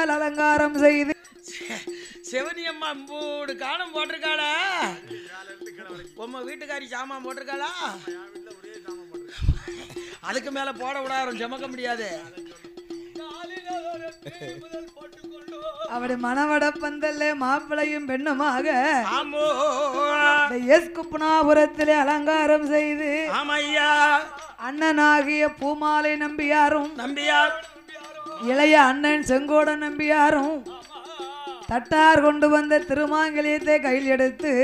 அலங்காரம் செய்து செவனி அம்மா மூடு காணம் போட்டிருக்காளா உம்ம வீட்டுக்காரி சாமான் போட்டிருக்காளா அதுக்கு மேல போட விடாரம் சுமக்க முடியாது அவருடைய மணவட பந்தல்ல மாப்பிளையும் பெண்ணுமாக ஆமோ இந்த எஸ் குப்பனாபுரத்திலே அலங்காரம் செய்து ஆமா ஐயா அண்ணனாகிய பூமாலை நம்பியாரும் நம்பியார் இளைய அண்ணன் செங்கோட நம்பியாரும் தட்டார் கொண்டு வந்த திருமாங்கலியத்தை கையில் எடுத்து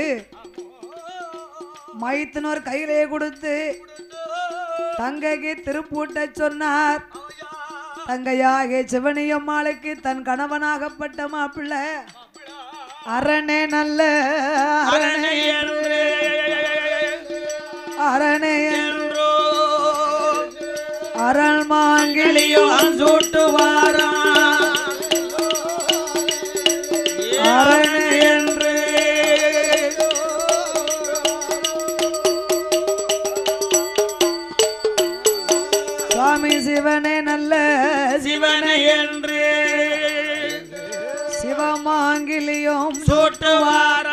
மைத்தனோர் கையிலே கொடுத்து தங்கைக்கு திருப்பூட்ட சொன்னார் தங்கையாக சிவனியம்மாளுக்கு தன் கணவனாகப்பட்ட மாப்பிள்ளை அரணே நல்ல அரணே என்று அரணே என்றோ அரண் மாங்கிலியோ கிளியும் சூட்டுவாரா அரணே என்று சுவாமி சிவனே நல்ல சிவனை என்று சிவமாங்கிலியும் சூட்டுவாரா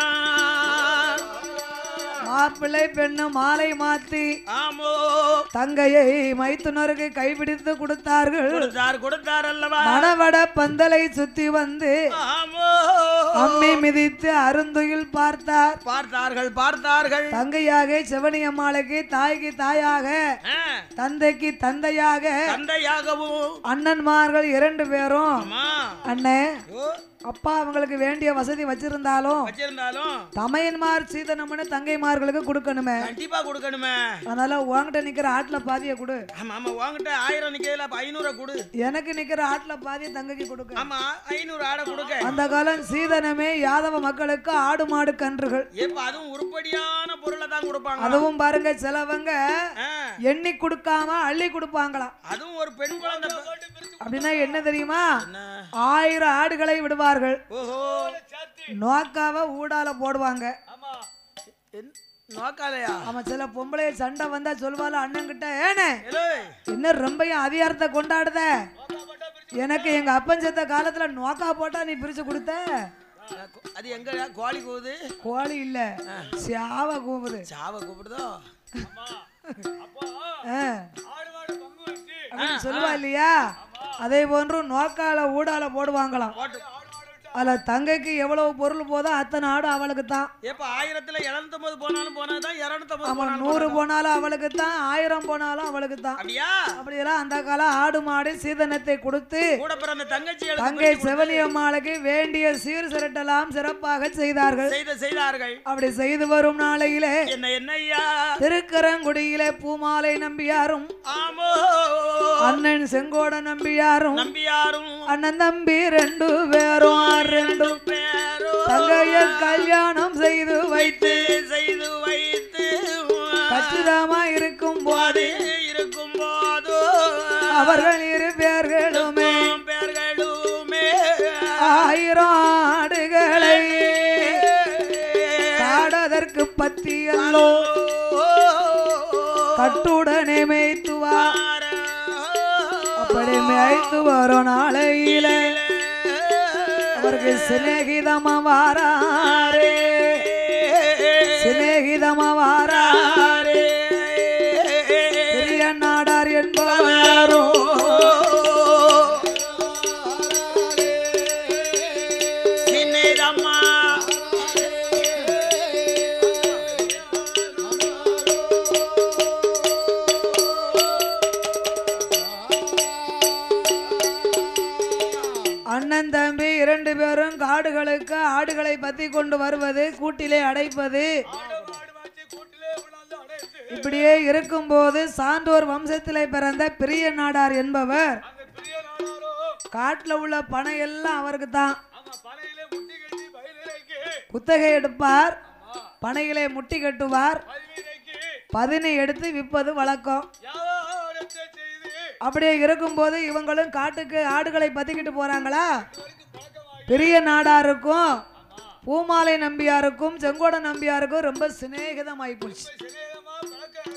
மாப்பிள்ளை பெண்ணு மாலை மாத்தி ஆமோ தங்கையை மைத்துனருக்கு கைபிடித்து கொடுத்தார்கள் கொடுத்தார் கொடுத்தார் அல்லவா மணவட பந்தலை சுத்தி வந்து ஆமோ அம்மி மிதித்து அருந்துயில் பார்த்தார் பார்த்தார்கள் பார்த்தார்கள் தங்கையாக சிவனியம்மாளுக்கு தாய்க்கு தாயாக ஆ, தந்தைக்கு தந்தையாக தந்தையாகவும் அண்ணன்மார்கள் இரண்டு பேரும் ஆமா அண்ணே ஓ, அப்பா அவங்களுக்கு வேண்டிய வசதி வச்சிருந்தாலும் வச்சிருந்தாலும் தமையன்மார் சீதனம்னு தங்கைமார்களுக்கு கொடுக்கணுமே கண்டிப்பா கொடுக்கணுமே அதனால உன்கிட்ட நிக்கிற ஆட்டுல பாதிய கொடு ஆமா ஆமா உங்ககிட்ட ஆயிரம் நிக்கையில அப்ப ஐநூறு கொடு எனக்கு நிக்கிற ஆட்டுல பாதிய தங்கைக்கு கொடுக்க ஆமா ஐநூறு ஆடை கொடுக்க அந்த காலம் சீதனமே யாதவ மக்களுக்கு ஆடு மாடு கன்றுகள் ஏப்ப அதுவும் உருப்படியான பொருளை தான் கொடுப்பாங்க அதுவும் பாருங்க சிலவங்க ஆ, எண்ணி கொடுக்காம அள்ளி கொடுப்பாங்களாம் அதுவும் ஒரு பெண் குழந்தை ப- அப்படின்னா என்ன தெரியுமா என்ன? ஆயிரம் ஆடுகளை விடுவார்கள் ஓஹோ நோக்காவ ஊடால போடுவாங்க என்- நோக்காலையா அவன் சில பொம்பளை சண்டை வந்தா சொல்வாள் அண்ணன்கிட்ட ஏனே ஏலே, என்ன ரொம்பயும் அதிகாரத்தை கொண்டாடுத எனக்கு எங்க அப்பன் செத்த காலத்துல நோக்கா போட்டா நீ பிரிச்சு கொடுத்த அது எங்க கோழி கூவுது கோழி இல்ல சியாவ கூவுது சாவ கூப்பிடுதோ ஆ. அப்படின்னு சொல்லுவா இல்லையா அதே போன்று நோக்கால ஊடால போடுவாங்களாம் போட்டு அதுல தங்கைக்கு எவ்வளவு பொருள் போதோ அத்தனை ஆடு அவளுக்கு தான் ஏப்ப ஆயிரத்துல எழுநூத்தொன்பது போனாலும் போனாதான் இருநூத்தொன்பது அவன் போனாலும் நூறு போனாலும் அவளுக்கு தான் ஆயிரம் போனாலும் அவளுக்கு தான் அப்படியா அப்படியெல்லாம் அந்த காலம் ஆடு மாடு சீதனத்தை கொடுத்து கூட பிறந்த தங்கச்சி எடுத்து தங்கை செவலியம்மாளுக்கு வேண்டிய சீர் சிரட்டெல்லாம் சிறப்பாக செய்தார்கள் செய்த செய்தார்கள் அப்படி செய்து வரும் நாளையிலே என்ன என்னய்யா திருக்கரங்குடியிலே பூமாலை நம்பியாரும் ஆமோ அண்ணன் செங்கோட நம்பியாரும் நம்பியாரும் அண்ணன் தம்பி ரெண்டு பேரும் ரெண்டு பேரோ தங்கைய கல்யாணம் செய்து வைத்து வைத்து செய்து வைத்து கச்சிதமா இருக்கும் போது இருக்கும் போதோ அவர்கள் இரு பேர்களுமே பேர்களுமே ஆயிரம் ஆடுகளை காடதற்கு பத்தியல்லோ கட்டுடனே மேய்த்துவா அப்படி மேய்த்து வரும் நாளையில அவருக்கு சிநேகிதமா வாராரே சிநேகிதமா வாராரே பெரிய நாடார் என்பவரோ சின்னதம்மா அண்ணன் தம்பி இரண்டு பேரும் காடுகளுக்கு ஆடுகளை பத்தி கொண்டு வருவது கூட்டிலே அடைப்பது இப்படியே இருக்கும்போது சான்றோர் வம்சத்திலே பிறந்த பெரிய நாடார் என்பவர் காட்டுல உள்ள பணம் எல்லாம் அவருக்கு தான் குத்தகை எடுப்பார் பனைகளை முட்டி கட்டுவார் பதினை எடுத்து விற்பது வழக்கம் அப்படியே இருக்கும்போது இவங்களும் காட்டுக்கு ஆடுகளை பத்திக்கிட்டு போறாங்களா பெரிய நாடாருக்கும் பூமாலை நம்பியாருக்கும் செங்கோட நம்பியாருக்கும் ரொம்ப சிநேகிதம் போச்சு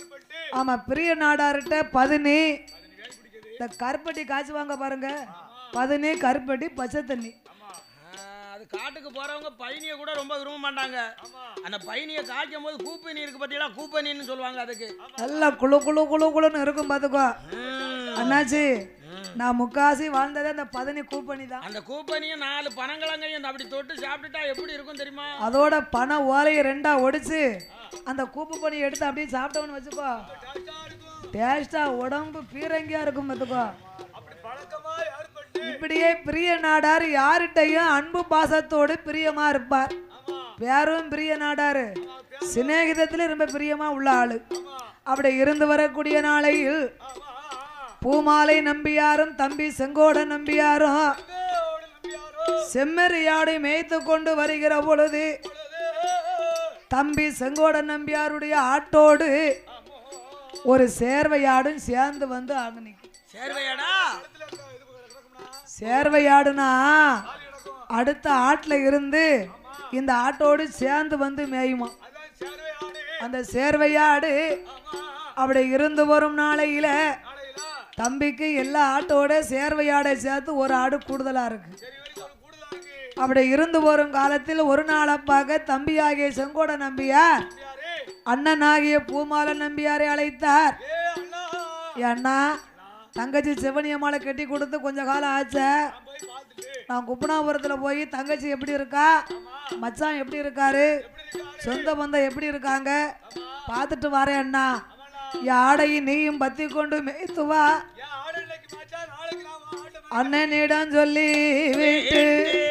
ஆமா பெரிய நாடார்கிட்ட பதினி இந்த கருப்பட்டி காய்ச்சுவாங்க பாருங்க பதினி கருப்பட்டி பச்சை தண்ணி ஆ, அது காட்டுக்கு போறவங்க பயணியை கூட ரொம்ப விரும்ப மாட்டாங்க அந்த பயணியை காய்க்கும் போது கூப்பனி இருக்கு பார்த்தீங்களா கூப்பனின்னு சொல்லுவாங்க அதுக்கு நல்லா குளு குளு குளு குளுன்னு இருக்கும் பார்த்துக்கோ ம். அண்ணாச்சி நான் முக்காசி வாழ்ந்ததே அந்த பதினி கூப்பணி தான் அந்த கூப்பனியும் நாலு பனங்கிழங்கையும் அப்படி தொட்டு சாப்பிட்டுட்டா எப்படி இருக்கும் தெரியுமா அதோட பண ஓலையை ரெண்டா ஒடிச்சு அந்த கூப்பு பண்ணி எடுத்து அப்படியே சாப்பிட்டோம்னு வச்சுக்கோ டேஸ்டா உடம்பு பீரங்கியா இருக்கும் பார்த்துக்கோ இப்படியே பிரிய நாடார் யார்கிட்டையும் அன்பு பாசத்தோடு பிரியமா இருப்பார் பேரும் பிரிய நாடாரு சிநேகிதத்துல ரொம்ப பிரியமா உள்ள ஆளு அப்படி இருந்து வரக்கூடிய நாளையில் பூமாலை நம்பியாரும் தம்பி செங்கோட நம்பியாரும் செம்மறியாடை மேய்த்து கொண்டு வருகிற பொழுது தம்பி செங்கோட நம்பியாருடைய ஆட்டோடு ஒரு சேர்வையாடும் சேர்ந்து வந்து அங்க நிக்கும் சேர்வையாடா சேர்வையாடுனா அடுத்த ஆட்டுல இருந்து இந்த ஆட்டோடு சேர்ந்து வந்து மேயுமா அந்த சேர்வையாடு அப்படி இருந்து வரும் நாளையில தம்பிக்கு எல்லா ஆட்டோட சேர்வையாடை சேர்த்து ஒரு ஆடு கூடுதலா இருக்கு அப்படி இருந்து வரும் காலத்தில் ஒரு நாள் அப்பாக தம்பியாகிய செங்கோட நம்பியார் அண்ணனாகிய பூமால நம்பியாரை அழைத்தார் அண்ணா தங்கச்சி செவனியம்மாளை கட்டி கொடுத்து கொஞ்ச காலம் ஆச்சே நான் குப்பனாபுரத்தில் போய் தங்கச்சி எப்படி இருக்கா மச்சான் எப்படி இருக்காரு சொந்த பந்தம் எப்படி இருக்காங்க பார்த்துட்டு வரேன் அண்ணா என் ஆடையை நீயும் பத்தி கொண்டு மேய்த்து வா அண்ணனிடம் சொல்லி விட்டு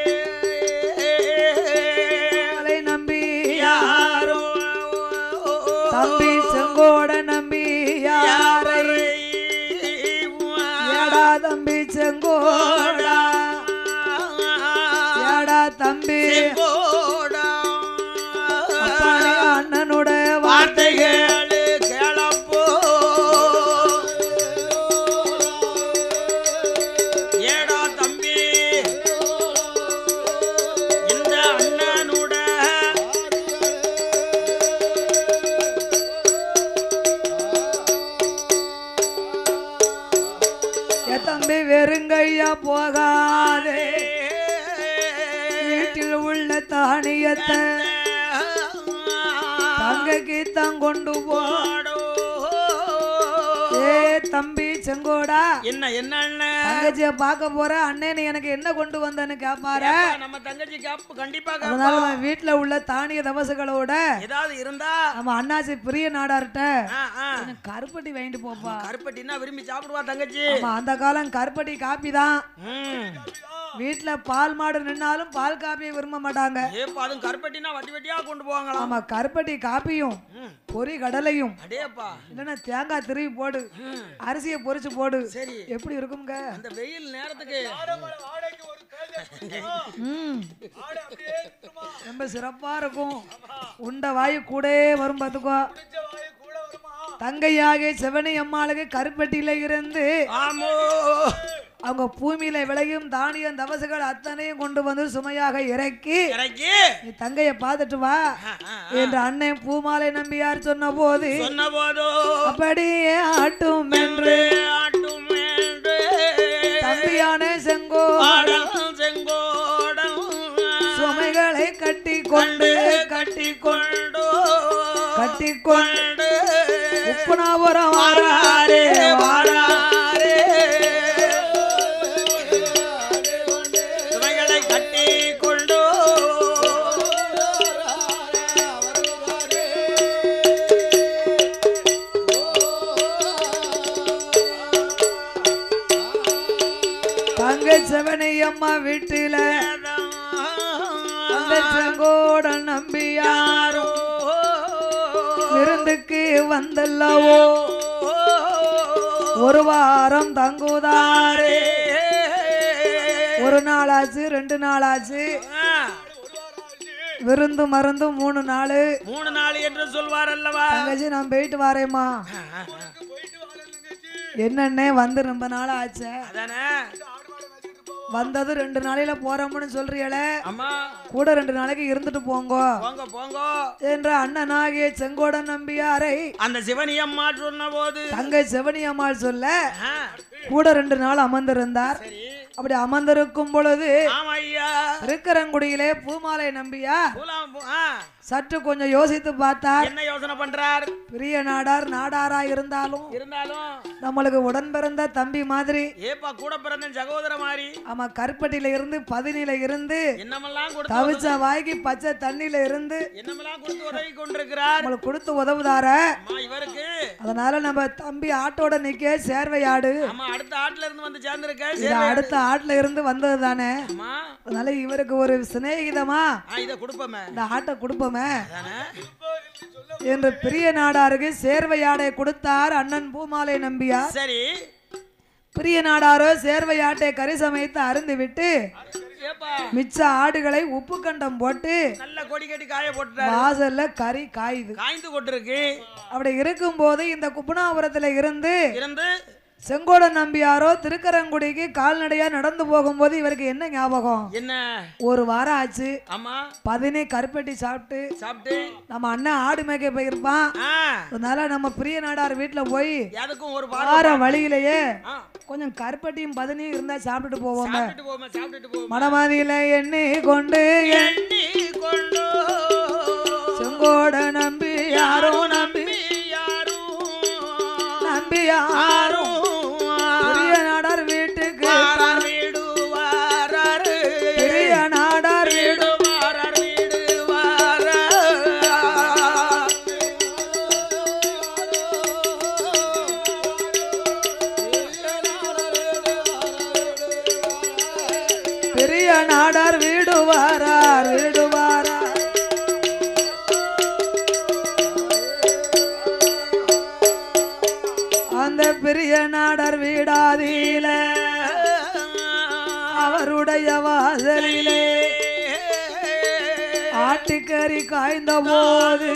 அவளை நம்பி யாரோ தம்பி செங்கோட நம்பி யாரை ஏடா தம்பி செங்கோடா ஏடா தம்பி அப்பாடி அண்ணனோட வார்த்தைகள் வார்த்தைகள் கேளப்போ ஏடா தம்பி இந்த அண்ணனுட ஏ தம்பி வெறுங்கையா போகாதே வீட்டில் உள்ள தானியத்தை தங்கைக்கு தான் கொண்டு போ ஏ தம்பி செங்கோடா என்ன என்ன அண்ணன் தங்கச்சிய பார்க்க போற அண்ணன் எனக்கு என்ன கொண்டு வந்தேன்னு கேப்பாரு ஏப்பா, நம்ம தங்கச்சி கேப்பு கண்டிப்பா கேப்பா. அதனால நம்ம வீட்டுல உள்ள தானிய தவசுகளோட ஏதாவது இருந்தா நம்ம அண்ணாச்சி பிரிய நாடார்ட்ட ஆ, ஆ. எனக்கு கருப்பட்டி வாங்கிட்டு போப்பா கருப்பட்டினா விரும்பி சாப்பிடுவா தங்கச்சி ஆமா அந்த காலம் கருப்பட்டி காப்பி தான் ம். வீட்டுல பால் மாடு நின்னாலும் பால் காப்பியை விரும்ப மாட்டாங்க ஏப்பா அதுவும் கருப்பட்டினா வட்டி வட்டியா கொண்டு போவாங்களாம் ஆமா கருப்பட்டி காப்பியும் ம். பொரி கடலையும் அடேப்பா இல்லைன்னா தேங்காய் திருவி போடு ம். அரிசியை பொரிச்சு போடு சரி எப்படி இருக்குங்க அந்த வெயில் நேரத்துக்கு ம் ரொம்ப சிறப்பா இருக்கும் உண்ட வாயு கூடே வரும் பார்த்துக்கோ தங்கையாக செவனி அம்மாளுக்கு கருப்பட்டியில இருந்து ஆமோ அவங்க பூமியில விளையும் தானியம் தவசுகள் அத்தனையும் கொண்டு வந்து சுமையாக இறக்கி இறக்கி நீ தங்கைய பார்த்துட்டு வா ஆ, ஆ. என்று அண்ணன் பூமாலை நம்பியார் சொன்ன போது சொன்ன போதோ அப்படியே ஆட்டும் என்று ஆட்டும் என்று தம்பியான செங்கோ ஆடம் செங்கோடம் சுமைகளை கட்டி கொண்டு கட்டி கொண்டு கொண்டோ கட்டி கொண்டு கொண்டு உப்புனாபுரம் வாராரே வாரா வாராரே சுமைகளை கட்டி கொண்டோ தங்க செவனை அம்மா வீட்டுல அந்த செங்கோட நம்பியாரோ விருந்துக்கு வந்தல்லவோ ஒரு வாரம் தங்குதாரே ஒரு நாள் ஆச்சு ரெண்டு நாள் ஆச்சு விருந்து மருந்து மூணு நாள் மூணு நாள் என்று சொல்வார் அல்லவா தங்கச்சி நான் போயிட்டு வரேம்மா என்னன்னே வந்து ரொம்ப நாள் ஆச்சே அதானே வந்தது ரெண்டு நாளையில போறோம்னு சொல்றீங்களே அம்மா கூட ரெண்டு நாளைக்கு இருந்துட்டு போங்கோ போங்க போங்க என்ற அண்ணனாகிய செங்கோட நம்பியாரை அந்த சிவனி அம்மா சொன்ன போது தங்கை செவனி அம்மாள் சொல்ல ஆ, கூட ரெண்டு நாள் அமர்ந்திருந்தார் சரி அப்படி அமர்ந்திருக்கும் பொழுது ஆமா ஐயா திருக்கரங்குடியிலே பூமாலை நம்பியா பூலாம் பூ- ஆ, சற்று கொஞ்சம் யோசித்து பார்த்தார் என்ன யோசனை பண்றார் பெரிய நாடார் நாடாரா இருந்தாலும் இருந்தாலும் நம்மளுக்கு உடன் பிறந்த தம்பி மாதிரி ஏப்பா கூட பிறந்த சகோதர மாதிரி ஆமா கருப்பட்டியில இருந்து பதினில இருந்து என்னமெல்லாம் கொடுத்து தவிச்ச வாய்க்கு பச்சை தண்ணியில இருந்து என்னமெல்லாம் கொடுத்து உதவி கொண்டிருக்கிறார் நம்மளுக்கு கொடுத்து உதவுதார அம்மா இவருக்கு அதனால நம்ம தம்பி ஆட்டோட நிக்க சேர்வையாடு ஆமா அடுத்த ஆட்டுல இருந்து வந்து சேர்ந்திருக்க இது அடுத்த ஆட்டுல இருந்து வந்தது தானே அம்மா அதனால இவருக்கு ஒரு சிநேகிதமா ஆ இத கொடுப்போமே இந்த ஆட்டை கொடுப்போமே அதானே என்று பெரிய நாடாருக்கு சேர்வையாடை கொடுத்தார் அண்ணன் பூமாலை நம்பியா சரி பெரிய நாடாரோ சேர்வையாட்டை கறி சமைத்து அருந்து விட்டு ஏப்பா மிச்ச ஆடுகளை உப்பு கண்டம் போட்டு நல்ல கொடி கட்டி காய போட்டுட்டாரு வாசல்ல கறி காயுது காய்ந்து கொண்டிருக்கு அப்படி இருக்கும்போது இந்த குப்பனாபுரத்துல இருந்து இருந்து செங்கோட நம்பியாரோ திருக்கரங்குடிக்கு கால்நடையா நடந்து போகும்போது இவருக்கு என்ன ஞாபகம் என்ன ஒரு வாரம் ஆச்சு ஆமா பதினே கருப்பட்டி சாப்பிட்டு சாப்பிட்டு நம்ம அண்ணன் ஆடு மேய்க்க போயிருப்பான் ஆ அதனால நம்ம பிரிய நாடார் வீட்டுல போய் எதுக்கும் ஒரு பாரம் வார வழியிலேயே ஆ, கொஞ்சம் கருப்பட்டியும் பதினியும் இருந்தா சாப்பிட்டுட்டு போவோம் சாப்பிட்டுட்டு போவோமே சாப்பிட்டுட்டு போவோம் மனமாதியில எண்ணி கொண்டு எண்ணி கொண்டு செங்கோட நம்பி யாரோ நம்பி யாரும் நம்பி யாரோ பெரிய நாடார் வீட்டுக்கு வாரார் வீடு வாராரு பெரிய நாடார் வீடு வீடு வாரார் வீடு வாரார் பெரிய நாடார் வீடு வாரார் வீடு வாரார் அந்த பெரிய நாடார் வீடாதியில அவருடைய வாசலிலே ஆட்டுக்கறி காய்ந்த போது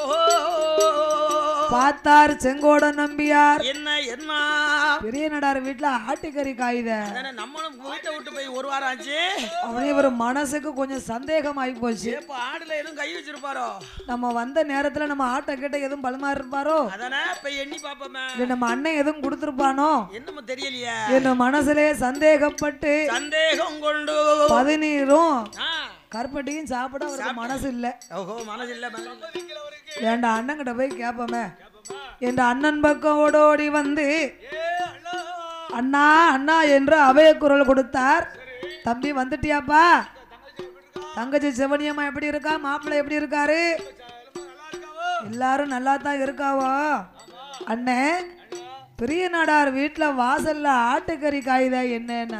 பார்த்தார் செங்கோட நம்பியார் என்ன என்ன பெரிய நடார் வீட்டுல ஆட்டுக்கறி காயுத அதானே நம்மளும் வீட்டை விட்டு போய் ஒரு வாரம் ஆச்சு அவனே இவர் மனசுக்கு கொஞ்சம் சந்தேகம் ஆகி போச்சு ஏப்பா ஆடுல எதுவும் கை வச்சிருப்பாரோ நம்ம வந்த நேரத்துல நம்ம ஆட்டை கிட்ட எதுவும் பலமா இருப்பாரோ அதானே இப்ப எண்ணி பாப்போமே இல்ல நம்ம அண்ணன் எதுவும் கொடுத்துருப்பானோ என்னமோ தெரியலையே என் மனசுலே சந்தேகப்பட்டு சந்தேகம் கொண்டு பதினீரும் ஆ, கருப்பட்டியும் சாப்பிட அவருக்கு மனசு இல்ல ஓஹோ மனசு இல்ல மனசு இல்ல. வேண்டாம் அண்ணன் கிட்ட போய் கேட்போமே என்ற அண்ணன் பக்கம் ஓடோடி வந்து அண்ணா அண்ணா என்று அபய குரல் கொடுத்தார் தம்பி வந்துட்டியாப்பா தங்கச்சி சிவனியம்மா எப்படி இருக்கா மாப்பிள்ளை எப்படி இருக்காரு எல்லாரும் நல்லா தான் இருக்காவோ அண்ணே பெரிய நாடார் வீட்டில் வாசல்ல ஆட்டுக்கறி காயுதா என்னன்னா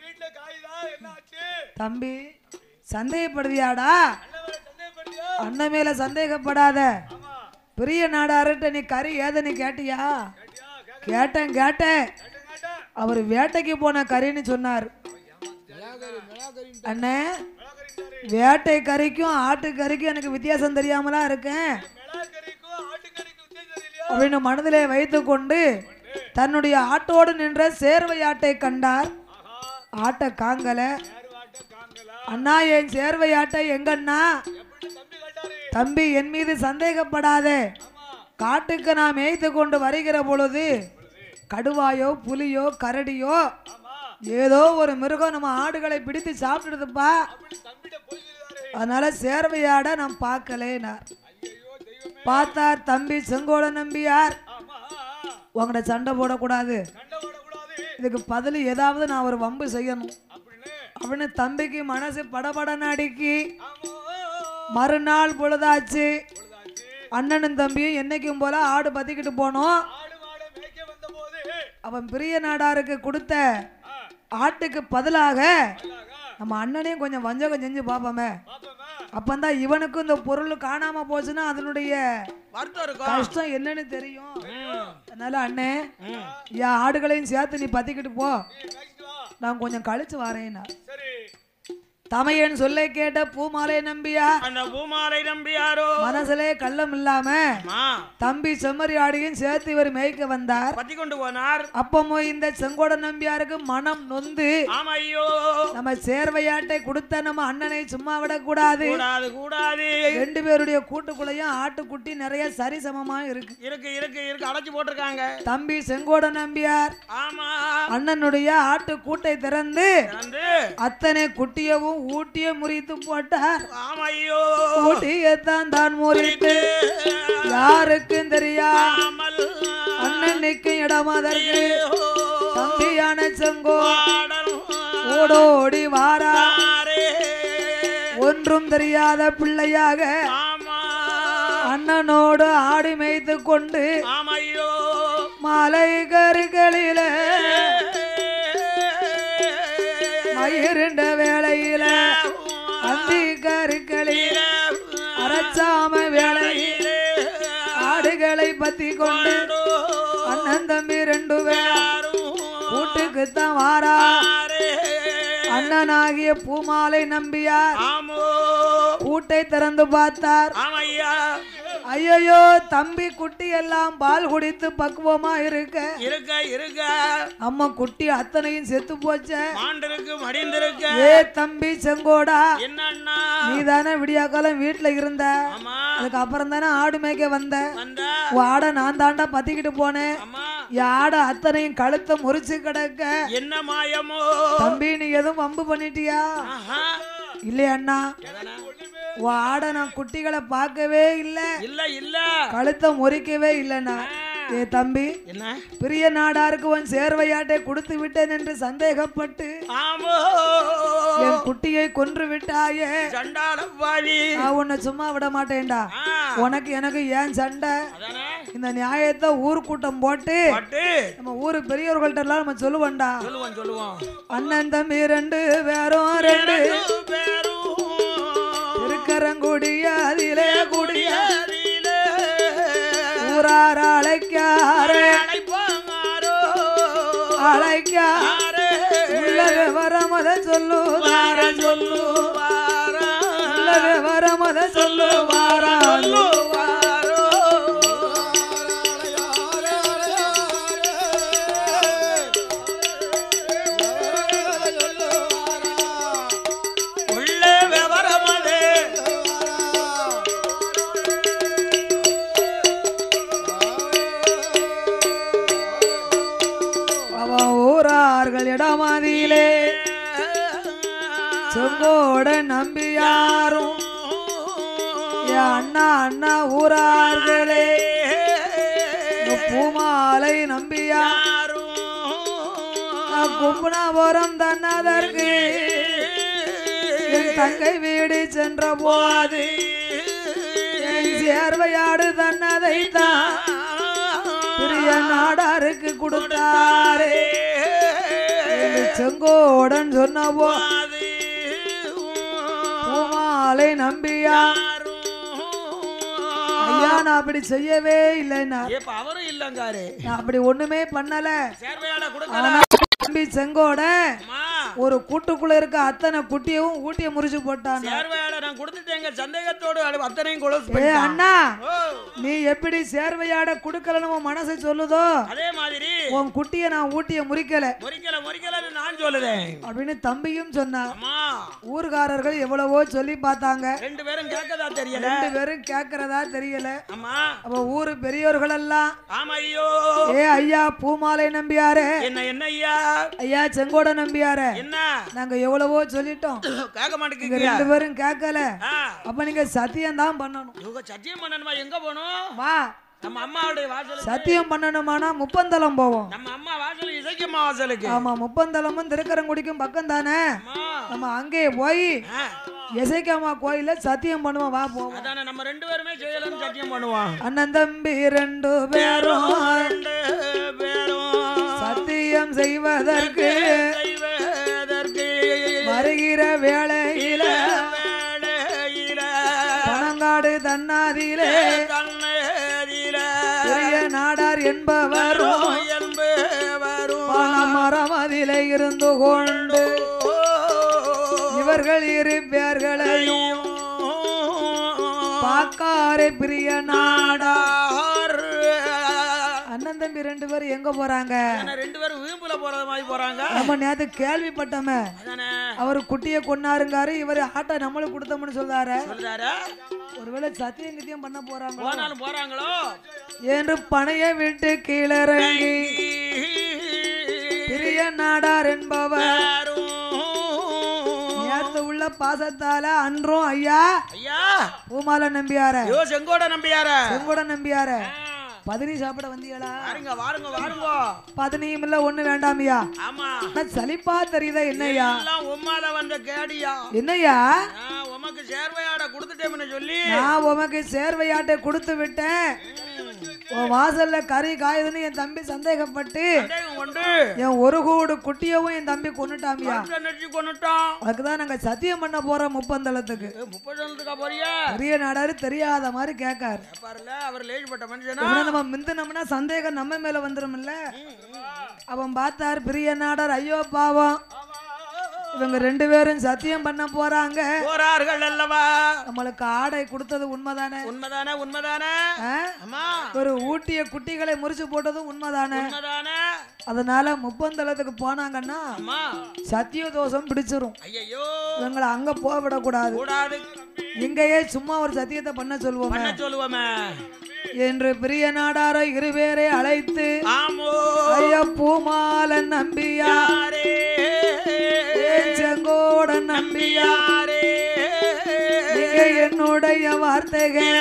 தம்பி சந்தேகப்படுதியாடா அண்ணன் மேல சந்தேகப்படாத பெரிய நாடாருட்ட நீ கறி ஏதனு கேட்டியா கேட்டேன் கேட்டேன் அவர் வேட்டைக்கு போன கறின்னு சொன்னார் அண்ணே வேட்டை கறிக்கும் ஆட்டு கறிக்கும் எனக்கு வித்தியாசம் தெரியாமலா இருக்கேன் அப்படின்னு மனதிலே வைத்துக்கொண்டு தன்னுடைய ஆட்டோடு நின்ற சேர்வை ஆட்டை கண்டார் ஆட்டை காங்கல அண்ணா என் சேர்வை ஆட்டை எங்கண்ணா தம்பி என் மீது சந்தேகப்படாதே காட்டுக்கு நான் மேய்த்து கொண்டு வருகிற பொழுது கடுவாயோ புலியோ கரடியோ ஏதோ ஒரு மிருகம் நம்ம ஆடுகளை பிடித்து சாப்பிடுதுப்பா அதனால சேர்வையாட நான் பார்க்கலேனார் பார்த்தார் தம்பி செங்கோட நம்பியார் உங்கள்கிட்ட சண்டை போடக்கூடாது இதுக்கு பதில் ஏதாவது நான் ஒரு வம்பு செய்யணும் அப்படின்னு தம்பிக்கு மனசு படபடன்னு அடுக்கி மறுநாள் பொழுதாச்சு அண்ணனும் தம்பியும் என்னைக்கும் போல ஆடு பத்திக்கிட்டு போனோம் அவன் பெரிய நாடாருக்கு கொடுத்த ஆட்டுக்கு பதிலாக நம்ம அண்ணனையும் கொஞ்சம் வஞ்சகம் செஞ்சு பார்ப்போமே அப்பந்தான் இவனுக்கும் இந்த பொருள் காணாம போச்சுன்னா அதனுடைய வருத்தம் இருக்கும் கஷ்டம் என்னன்னு தெரியும் ம், அதனால அண்ணே ம். என் ஆடுகளையும் சேர்த்து நீ பத்திக்கிட்டு போ நான் கொஞ்சம் கழிச்சு வரேன்னா தமையன் சொல்லை கேட்ட பூமாலை நம்பியா அந்த பூமாலை நம்பியாரோ மனசுலே கள்ளம் இல்லாம ஆமா தம்பி செம்மறியாடியும் சேர்த்து இவர் மேய்க்க வந்தார் பத்தி கொண்டு போனார் அப்பமோ இந்த செங்கோட நம்பியாருக்கு மனம் நொந்து ஆமா ஐயோ நம்ம சேர்வையாட்டை கொடுத்த நம்ம அண்ணனை சும்மா விடக்கூடாது கூடாது கூடாது ரெண்டு பேருடைய கூட்டுக்குள்ளையும் ஆட்டுக்குட்டி நிறைய சரிசமமா இருக்கு இருக்கு இருக்கு இருக்கு அடைச்சு போட்டிருக்காங்க தம்பி செங்கோட நம்பியார் ஆமா அண்ணனுடைய ஆட்டு கூட்டை திறந்து வந்து அத்தனை குட்டியவும் ஊட்டிய முறித்து போட்டார் ஆமா ஐயோ ஊட்டியத்தான் தான் முறித்து யாருக்கும் தெரியா ஆமல் அண்ணனுக்கு இடமாதற்கு தம்பியான செங்கோ பாடல் ஓடோடி வாரா ஆரே. ஒன்றும் தெரியாத பிள்ளையாக ஆமா அண்ணனோடு ஆடி மேய்த்து கொண்டு ஆமா ஐயோ மாலை கருகளில மயிருண்ட வேளையில அந்தி கருக்களில் அரைச்சாம வேளையில் ஆடுகளை பத்தி கொண்டு அண்ணன் தம்பி ரெண்டு பேர் கூட்டுக்குத்தான் வாரா அண்ணனாகிய பூமாலை நம்பியார் ஆமோ கூட்டை திறந்து பார்த்தார் ஆமையா ஐயையோ தம்பி குட்டி எல்லாம் பால் குடித்து பக்குவமா இருக்க இருக்க இருக்க அம்மா குட்டி அத்தனையும் செத்து போச்ச மாண்டிருக்கு மடிந்திருக்க ஏ தம்பி செங்கோடா என்னண்ணா நீ தானே விடியாக்காலம் வீட்டுல இருந்த ஆமா அதுக்கு அப்புறம் தானே ஆடு மேய்க்க வந்த வந்த உன் ஆடை நான் தாண்டா பத்திக்கிட்டு போனேன் அம்மா என் ஆடை அத்தனையும் கழுத்தை முறிச்சு கிடக்க என்ன மாயமோ தம்பி நீ எதுவும் வம்பு பண்ணிட்டியா ஆஹா. இல்லையா அண்ணா எதனா? உன் ஆடை நான் குட்டிகளை பார்க்கவே இல்லை இல்ல இல்ல கழுத்தை முறிக்கவே இல்லைண்ணா ஏ தம்பி என்ன பிரிய நாடாருக்கு உன் சேர்வையாட்டை கொடுத்து விட்டேன் என்று சந்தேகப்பட்டு ஆமோ என் குட்டியை கொன்று விட்டாயே சண்டாள பாவி நான் உன்னை சும்மா விட மாட்டேன்டா ஆ, உனக்கு எனக்கு ஏன் சண்டை அதானே இந்த நியாயத்தை ஊர் கூட்டம் போட்டு பட்டு நம்ம ஊரு பெரியவர்கள்ட்ட எல்லாம் நம்ம சொல்லுவோம்டா சொல்லுவோம் சொல்லுவோம் அண்ணன் தம்பி ரெண்டு பேரும் ரெண்டு ரெண்டு பேரும் திருக்கரங்குடிய அதிலே குடிய குடியாரிலே ஊரார் அழைக்காரே அழைப்பாங்காரோ அழைக்கா ஆரே உள்ள விவரம் அதை சொல்லுவார சொல்லுவாரா உள்ள விவரம் அதை சொல்லுவாரா சொல்லுவாரோ உள்ள விவரமதே அவன் ஊரார்கள் இடமாதியிலே செங்கோட நம்பி யாரும் என் அண்ணா அண்ணா ஊரார்களே இந்த பூமாலை நம்பியா கும்பனாபுரம் தன்னதற்கு என் தங்கை வீடு சென்ற போது என் சேர்வையாடு தன்னதை தான் பெரிய நாடாருக்கு கொடுத்தாரே என்று செங்கோடன் சொன்ன போ பூமாலை நம்பியா ஐயா நான் அப்படி செய்யவே இல்லைன்னா இப்ப அவரும் இல்லங்காரு நான் அப்படி ஒண்ணுமே பண்ணல சேர்வையாட கொடுக்கல ஆனா தம்பி செங்கோட அம்மா ஒரு கூட்டுக்குள்ள இருக்க அத்தனை குட்டியும் ஊட்டிய முறிச்சு போட்டான் சேர்வையாட நான் கொடுத்துட்டேங்க சந்தேகத்தோடு அது அத்தனையும் கொலஸ் ஏ பண்ணிட்டான் அண்ணா ஓ, நீ எப்படி சேர்வையாட குடுக்கலன்னு உன் மனசு சொல்லுதோ அதே மாதிரி உன் குட்டிய நான் ஊட்டிய முறிக்கல முறிக்கல முறிக்கலன்னு நான் சொல்லுதேன் அப்படின்னு தம்பியும் சொன்னான் அம்மா ஊர்காரர்கள் எவ்வளவோ சொல்லி பார்த்தாங்க ரெண்டு பேரும் கேட்கதா தெரியல ரெண்டு பேரும் கேக்குறதா தெரியல அம்மா அப்ப ஊரு பெரியவர்கள் எல்லாம் ஆமா ஐயோ ஏ ஐயா பூமாலை நம்பியாரே என்ன என்ன ஐயா ஐயா செங்கோட நம்பியாரே என்ன நாங்க எவ்வளவோ சொல்லிட்டோம் கேட்க நீங்க மாட்டேங்க ரெண்டு பேரும் கேட்கல ஆ, அப்ப நீங்க சத்தியம் தான் பண்ணணும் இவங்க சத்தியம் பண்ணணுமா எங்க போகணும் வா நம்ம அம்மாவுடைய வாசலுக்கு சத்தியம் பண்ணணுமானா முப்பந்தலம் போவோம் நம்ம அம்மா வாசல் இசைக்கம்மா வாசலுக்கு ஆமா முப்பந்தலமும் திருக்கரங்குடிக்கும் பக்கம் தானே அம்மா நம்ம அங்கேயே போய் ஆ, எசைக்காமா கோயில சத்தியம் பண்ணுவோம் வா போவோம் அதானே நம்ம ரெண்டு பேருமே செய்யலன்னு சத்தியம் பண்ணுவோம் அண்ணன் தம்பி ரெண்டு பேரும் ரெண்டு பேரும் சத்தியம் செய்வதற்கு செய்வதற்கு வருகிற வேளையில வேளையில பணங்காடு தன்னாதியிலே கண்ணேதில பெரிய நாடார் என்பவரும் என்பவரும் பணமரம் அதிலே இருந்து கொண்டு இவ அவர்கள் இரு பேர்களையும் பாக்காரே பிரிய நாடா அண்ணன் தம்பி ரெண்டு பேரும் எங்க போறாங்க ரெண்டு பேரும் வீம்புல போறது மாதிரி போறாங்க நம்ம நேத்து கேள்விப்பட்டோமே அதானே அவர் குட்டிய கொன்னாருங்காரு இவர் ஆட்டை நம்மளுக்கு கொடுத்தோம்னு சொல்றாரு சொல்றாரு ஒருவேளை சத்தியம் கித்தியம் பண்ண போறாங்களோ போனாலும் போறாங்களோ என்று பனைய விட்டு கீழிறங்கி பிரிய நாடார் என்பவர் நேத்து உள்ள பாசத்தால அன்றும் ஐயா ஐயா பூமால நம்பியார ஐயோ செங்கோட நம்பியார செங்கோட நம்பியார பதினி சாப்பிட வந்தீங்களா வாருங்க வாருங்க வாருங்க பதினியும் இல்ல ஒண்ணு வேண்டாமியா ஆமா ஆனா சலிப்பா தெரியுதா என்னய்யா எல்லாம் உம்மால வந்த கேடியா என்னய்யா நான் உமக்கு சேர்வையாட கொடுத்துட்டேன்னு சொல்லி நான் உமக்கு சேர்வையாட்டை கொடுத்து விட்டேன் உன் வாசல்ல கறி காயுதுன்னு என் தம்பி சந்தேகப்பட்டு சந்தேகம் கொண்டு என் ஒரு கூடு குட்டியவும் என் தம்பி கொண்டுட்டாமியா நடிச்சு கொண்டுட்டான் அதுக்குதான் நாங்க சத்தியம் பண்ண போறோம் முப்பந்தளத்துக்கு ஏ, முப்பது சொல்றதுக்கா போறியா பெரிய நாடாரு தெரியாத மாதிரி கேட்காரு பாருல அவர் லேஜ்பட்ட மனுஷனா இவனை நம்ம மிந்தினோம்னா சந்தேகம் நம்ம மேல வந்துரும்ல அவன் பார்த்தார் பெரிய நாடார் ஐயோ பாவம் இவங்க ரெண்டு பேரும் சத்தியம் பண்ண போறாங்க போறார்கள் அல்லவா நம்மளுக்கு ஆடை கொடுத்தது உண்மைதானே உண்மைதானே உண்மைதானே ஆ? ஆமா ஒரு ஊட்டிய குட்டிகளை முறிச்சு போட்டதும் உண்மைதானே உண்மைதானே அதனால முப்பந்தளத்துக்கு போனாங்கன்னா ஆமா சத்திய தோஷம் பிடிச்சிரும் ஐயோ இவங்களை அங்க போக விடக்கூடாது கூடாது இங்கேயே சும்மா ஒரு சத்தியத்தை பண்ண சொல்லுவோமே பண்ண சொல்லுவோமே என்று பிரிய நாடார இருவேரை அழைத்து ஆமோ ஐயா பூமாலன் நம்பியா யாரே செங்கோடன் நம்பியா யாரே நீங்க என்னுடைய வார்த்தைகள்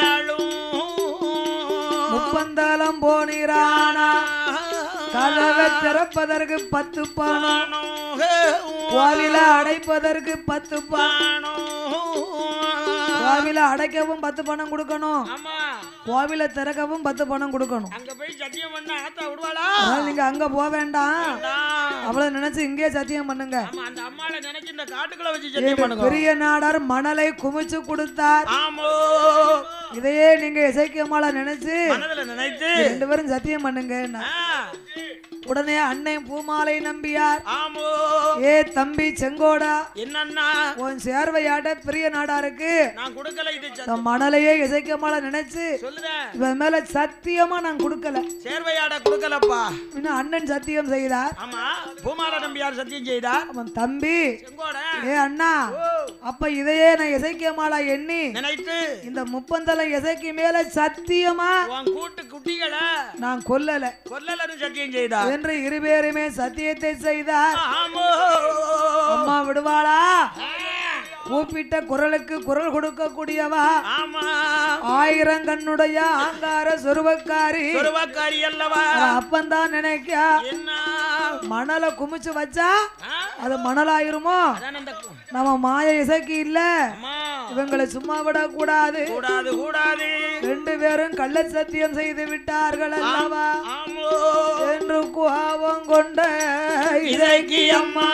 முப்பந்தளம் போனீரானா கதவை திறப்பதற்கு பத்து பணம் கோவில அடைப்பதற்கு பத்து பணம் கோவில அடைக்கவும் பத்து பணம் கொடுக்கணும் ஆமா கோவில திறக்கவும் பத்து பணம் கொடுக்கணும் அங்க போய் சத்தியம் பண்ண ஆத்தா விடுவாளா அதனால நீங்க அங்க போக வேண்டாம் வேண்டாம். அவ்வளவு நினைச்சு இங்கே சத்தியம் பண்ணுங்க ஆமா அந்த அம்மாளை நினைச்சு இந்த காட்டுக்குள்ள வச்சு சத்தியம் பண்ணுங்க பெரிய நாடார் மணலை குமிச்சு கொடுத்தார் ஆமோ இதையே நீங்க இசைக்கியமால நினைச்சு மனதுல நினைத்து ரெண்டு பேரும் சத்தியம் பண்ணுங்க ஆ, உடனே அண்ணன் பூமாலை நம்பியார் ஆமோ ஏ தம்பி செங்கோடா என்னன்னா உன் சேர்வையாட்ட பெரிய நாடாருக்கு நான் கொடுக்கல இது ச- இந்த மணலையே இசைக்கமால நினைச்சு சொல்லுறேன் இவன் மேல சத்தியமா நான் கொடுக்கல சேர்வையாட கொடுக்கலப்பா இன்னும் அண்ணன் சத்தியம் செய்தார் ஆமா பூமால நம்பியார் சத்தியம் செய்தார் அவன் தம்பி செங்கோட ஏ அண்ணா அப்ப இதையே நான் இசைக்கியமாலா எண்ணி நினைத்து இந்த முப்பந்தலம் இசைக்கு மேல சத்தியமா உன் கூட்டு குட்டிகளை நான் கொல்லல கொல்லலன்னு சத்தியம் செய்தார் என்று இருபேருமே சத்தியத்தை செய்தார் ஆமோ அம்மா விடுவாளா ஆ, கூப்பிட்ட குரலுக்கு குரல் கொடுக்கக்கூடியவா ஆமா ஆயிரம் கண்ணுடைய ஆங்கார சொருவக்காரி சொருவக்காரி அல்லவா அப்பந்தான் நினைக்க என்ன மணலை குமிச்சு வச்சா ஆ, அது மணலாயிருமோ அதானே இந்த கு- நம்ம மாய இசைக்கு இல்ல அம்மா இவங்களை சும்மா விடக்கூடாது கூடாது கூடாது ரெண்டு பேரும் கள்ள சத்தியம் செய்து விட்டார்கள் அல்லவா ஆமோ என்று கோபம் கொண்ட இதைக்கு அம்மா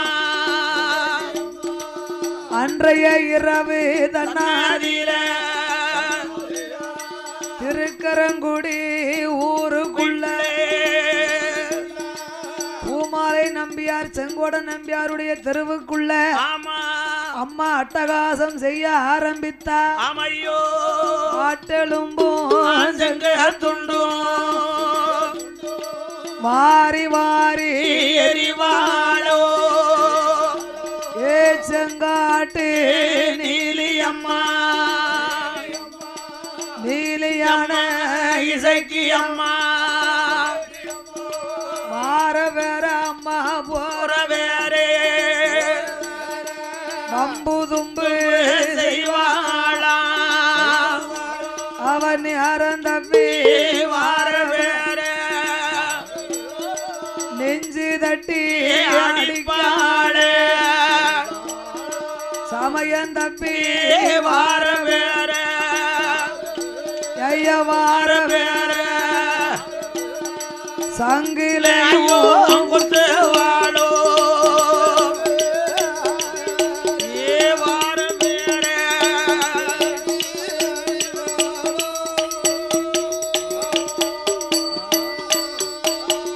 அன்றைய இரவு தன்னா அதில திருக்கரங்குடி ஊருக்குள்ள பூமாலை நம்பியார் செங்கோட நம்பியாருடைய தெருவுக்குள்ள ஆமா அம்மா அட்டகாசம் செய்ய ஆரம்பித்தா ஆமையோ ஆட்டெலும்பும் செங்க துண்டும் வாரி வாரி எரிவாளோ ஏ செங்காட்டு நீலி அம்மா நீலியான இசைக்கு அம்மா வார வேற அம்மா போ புறவேரே நம்பு தும்பு செய்வாளா அவன் அறந்தப்பி வாரவேரே நெஞ்சு தட்டி அடிக்க அடிப்பாளே சமயம் தப்பி வாரவேரே ஐய வார வேற சங்கிலே ஐயோ குத்துவாளோ ஏ வாரவேரே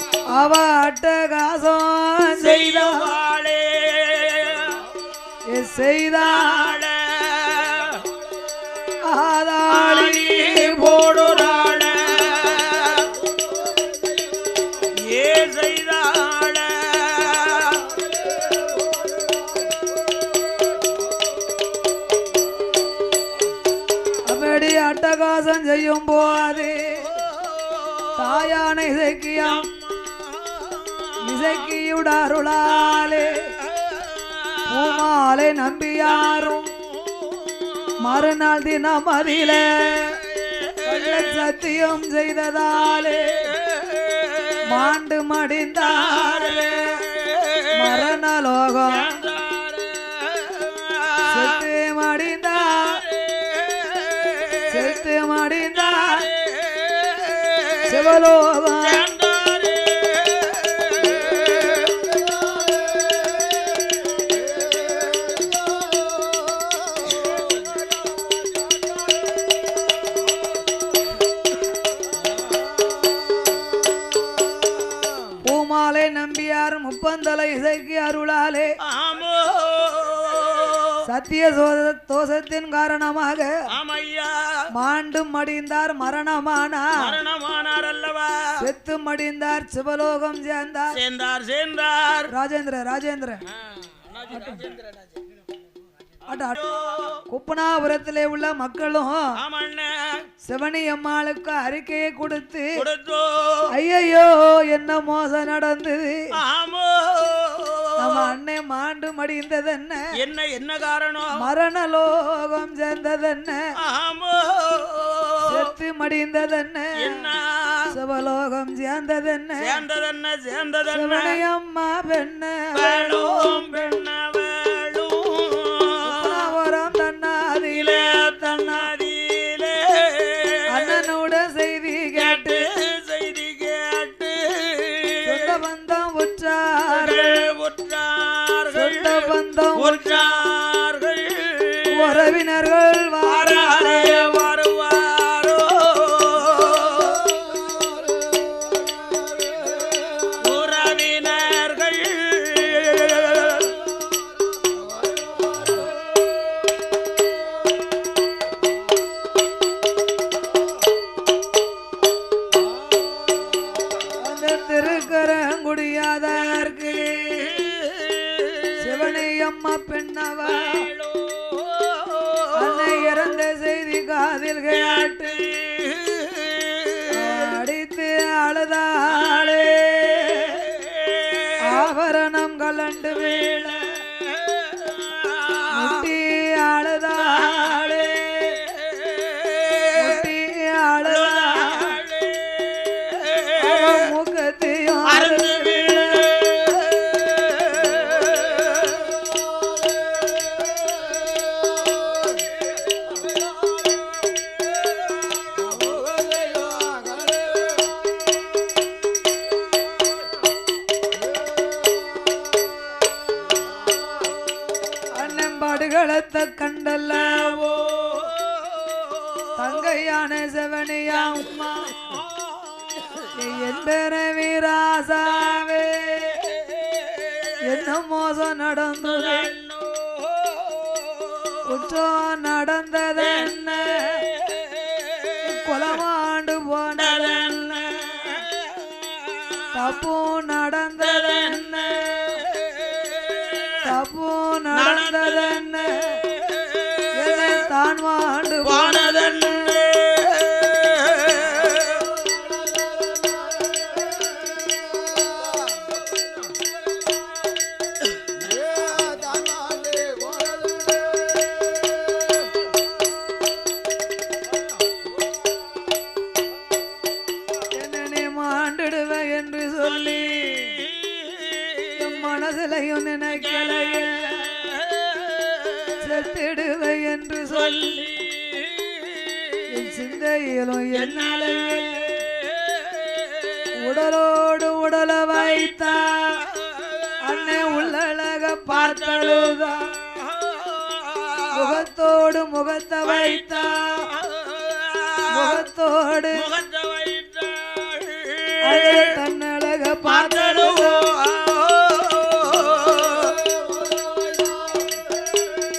அவ அட்டகாசம் செய்த செய்தவாளே செய்தாள் ஆதாளி ஆளி போடுறாள ஏ செய்தாள அப்படி அட்டகாசம் செய்யும் போது தாயான இசைக்கியம் இசைக்கியுடாருளாலே பூமாலை நம்பியாரும் மறுநாள் தினம் அதில கள்ள சத்தியம் செய்ததாலே மாண்டு மடிந்தாரே மரணலோகம் செத்து மடிந்தார் செத்து மடிந்தார் சிவலோகம் பூமாலை நம்பியார் முப்பந்தலை இசைக்கு அருளாலே ஆமோ சத்திய சோத- தோஷத்தின் காரணமாக ஆமையா மாண்டு மடிந்தார் மரணமானார் மரணமானார் அல்லவா செத்து மடிந்தார் சிவலோகம் சேர்ந்தார் சேர்ந்தார் சேர்ந்தார் ராஜேந்திர ராஜேந்திர ஆ, அண்ணாச்சி, ராஜேந்திர அண்ணாச்சி. அட, அட. குப்பனாபுரத்திலே உள்ள மக்களும் ஆமண்ணே சிவனி அம்மாளுக்கு அறிக்கையை கொடுத்து கொடுத்தோ ஐயையோ என்ன மோசம் நடந்தது ஆமோ நம்ம அண்ணே மாண்டு மடிந்தது என்ன என்ன என்ன காரணம் மரணலோகம் சேர்ந்தது என்ன ஆமோ செத்து மடிந்தது என்ன என்ன சிவலோகம் சேர்ந்தது என்ன சேர்ந்ததென்ன சேர்ந்ததென்ன சிவனி அம்மா பெண்ண வேளும் பெண்ண வேளும் குப்பனாபுரம் தன்னாதிலே தன்னாதியிலே அண்ணனோட செய்தி கேட்டு செய்தி கேட்டு சொந்த பந்தம் உற்றார் உற்றார்கள் சொந்த பந்தம் உற்றார்கள் உறவினர்கள் வாராரே வாராரே வருவாரோ உறவினர்கள் அந்த திருக்கரங்குடியாதார்க்கு சிவனை அம்மா பெண்ணவா அன்னை இறந்த செய்தி காதில் கேட்டு அடித்து அழுதாளே ஆபரணம் கலண்டு வீழ முட்டி அழுதாளே முட்டி அழுதாளே அவன் முகத்தையும் அறுந்து வீழ அண்ணன் பாடுகளத்த கண்டல்லவோ தங்கையான செவனியா உம்மா நீ என்பன வீராசாவே என்ன மோசம் நடந்தது குற்றம் நடந்ததென்ன கொலமாண்டு போனதென்ன தப்பு நடந்ததென்ன தப்பு நடந்ததென்ன என்னை தான் வாண்டு வானதன் என்ன நீ மாண்டிடுவ என்று சொல்லி என் மனதிலையும் நினைக்கலையே செத்திடுவ என்று சொல்லி என் சிந்தையிலும் என்னாலேயே உடலோடு உடல வைத்தா அன்னை உள்ளழக பார்த்தழுதா முகத்தோடு முகத்தை வைத்தா முகத்தோடு முகத்தை வைத்தாள். அழகு தன்னழக பார்த்தழுதா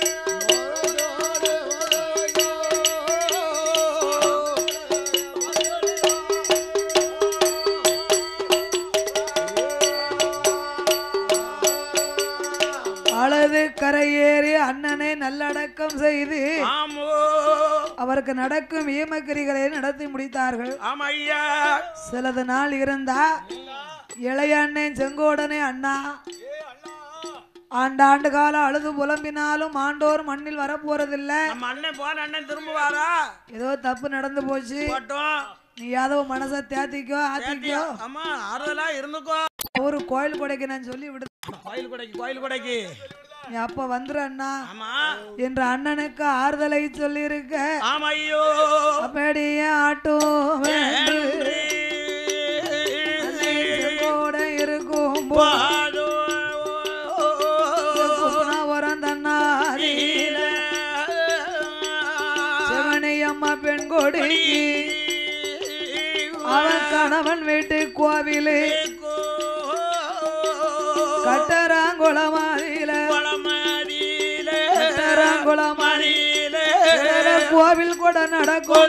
செய்து ஆமோ அவருக்கு நடக்கும் ஈமக்கிரிகளை நடத்தி முடித்தார்கள் ஆமா ஐயா சிலது நாள் இருந்தா இளைய அண்ணன் செங்கோடனே அண்ணா ஆண்டாண்டு காலம் அழுது புலம்பினாலும் ஆண்டோர் மண்ணில் வரப்போறதில்ல நம்ம அண்ணன் போன அண்ணன் திரும்புவாரா ஏதோ தப்பு நடந்து போச்சு போட்டோம் நீ யாதவ மனசை தேத்திக்கோ ஆத்திக்கோ ஆமா ஆறுதலா இருந்துக்கோ ஒரு கோயில் கொடைக்கு நான் சொல்லி விடு கோயில் கொடைக்கு கோயில் கொடைக்கு நீ அப்ப வந்துரு அண்ணா ஆமா என்ற அண்ணனுக்கு ஆறுதலை சொல்லியிருக்க ஆமா ஐயோ அப்படியே ஆட்டும் கூட இருக்கும் பாதோ உரம் தன்னாரி சிவனை அம்மா பெண் கொடி அவன் கணவன் வீட்டு கோவிலு கட்டராங்குளமாரியில கட்டராங்குளமாரியில கோவில் கூட நடக்கும்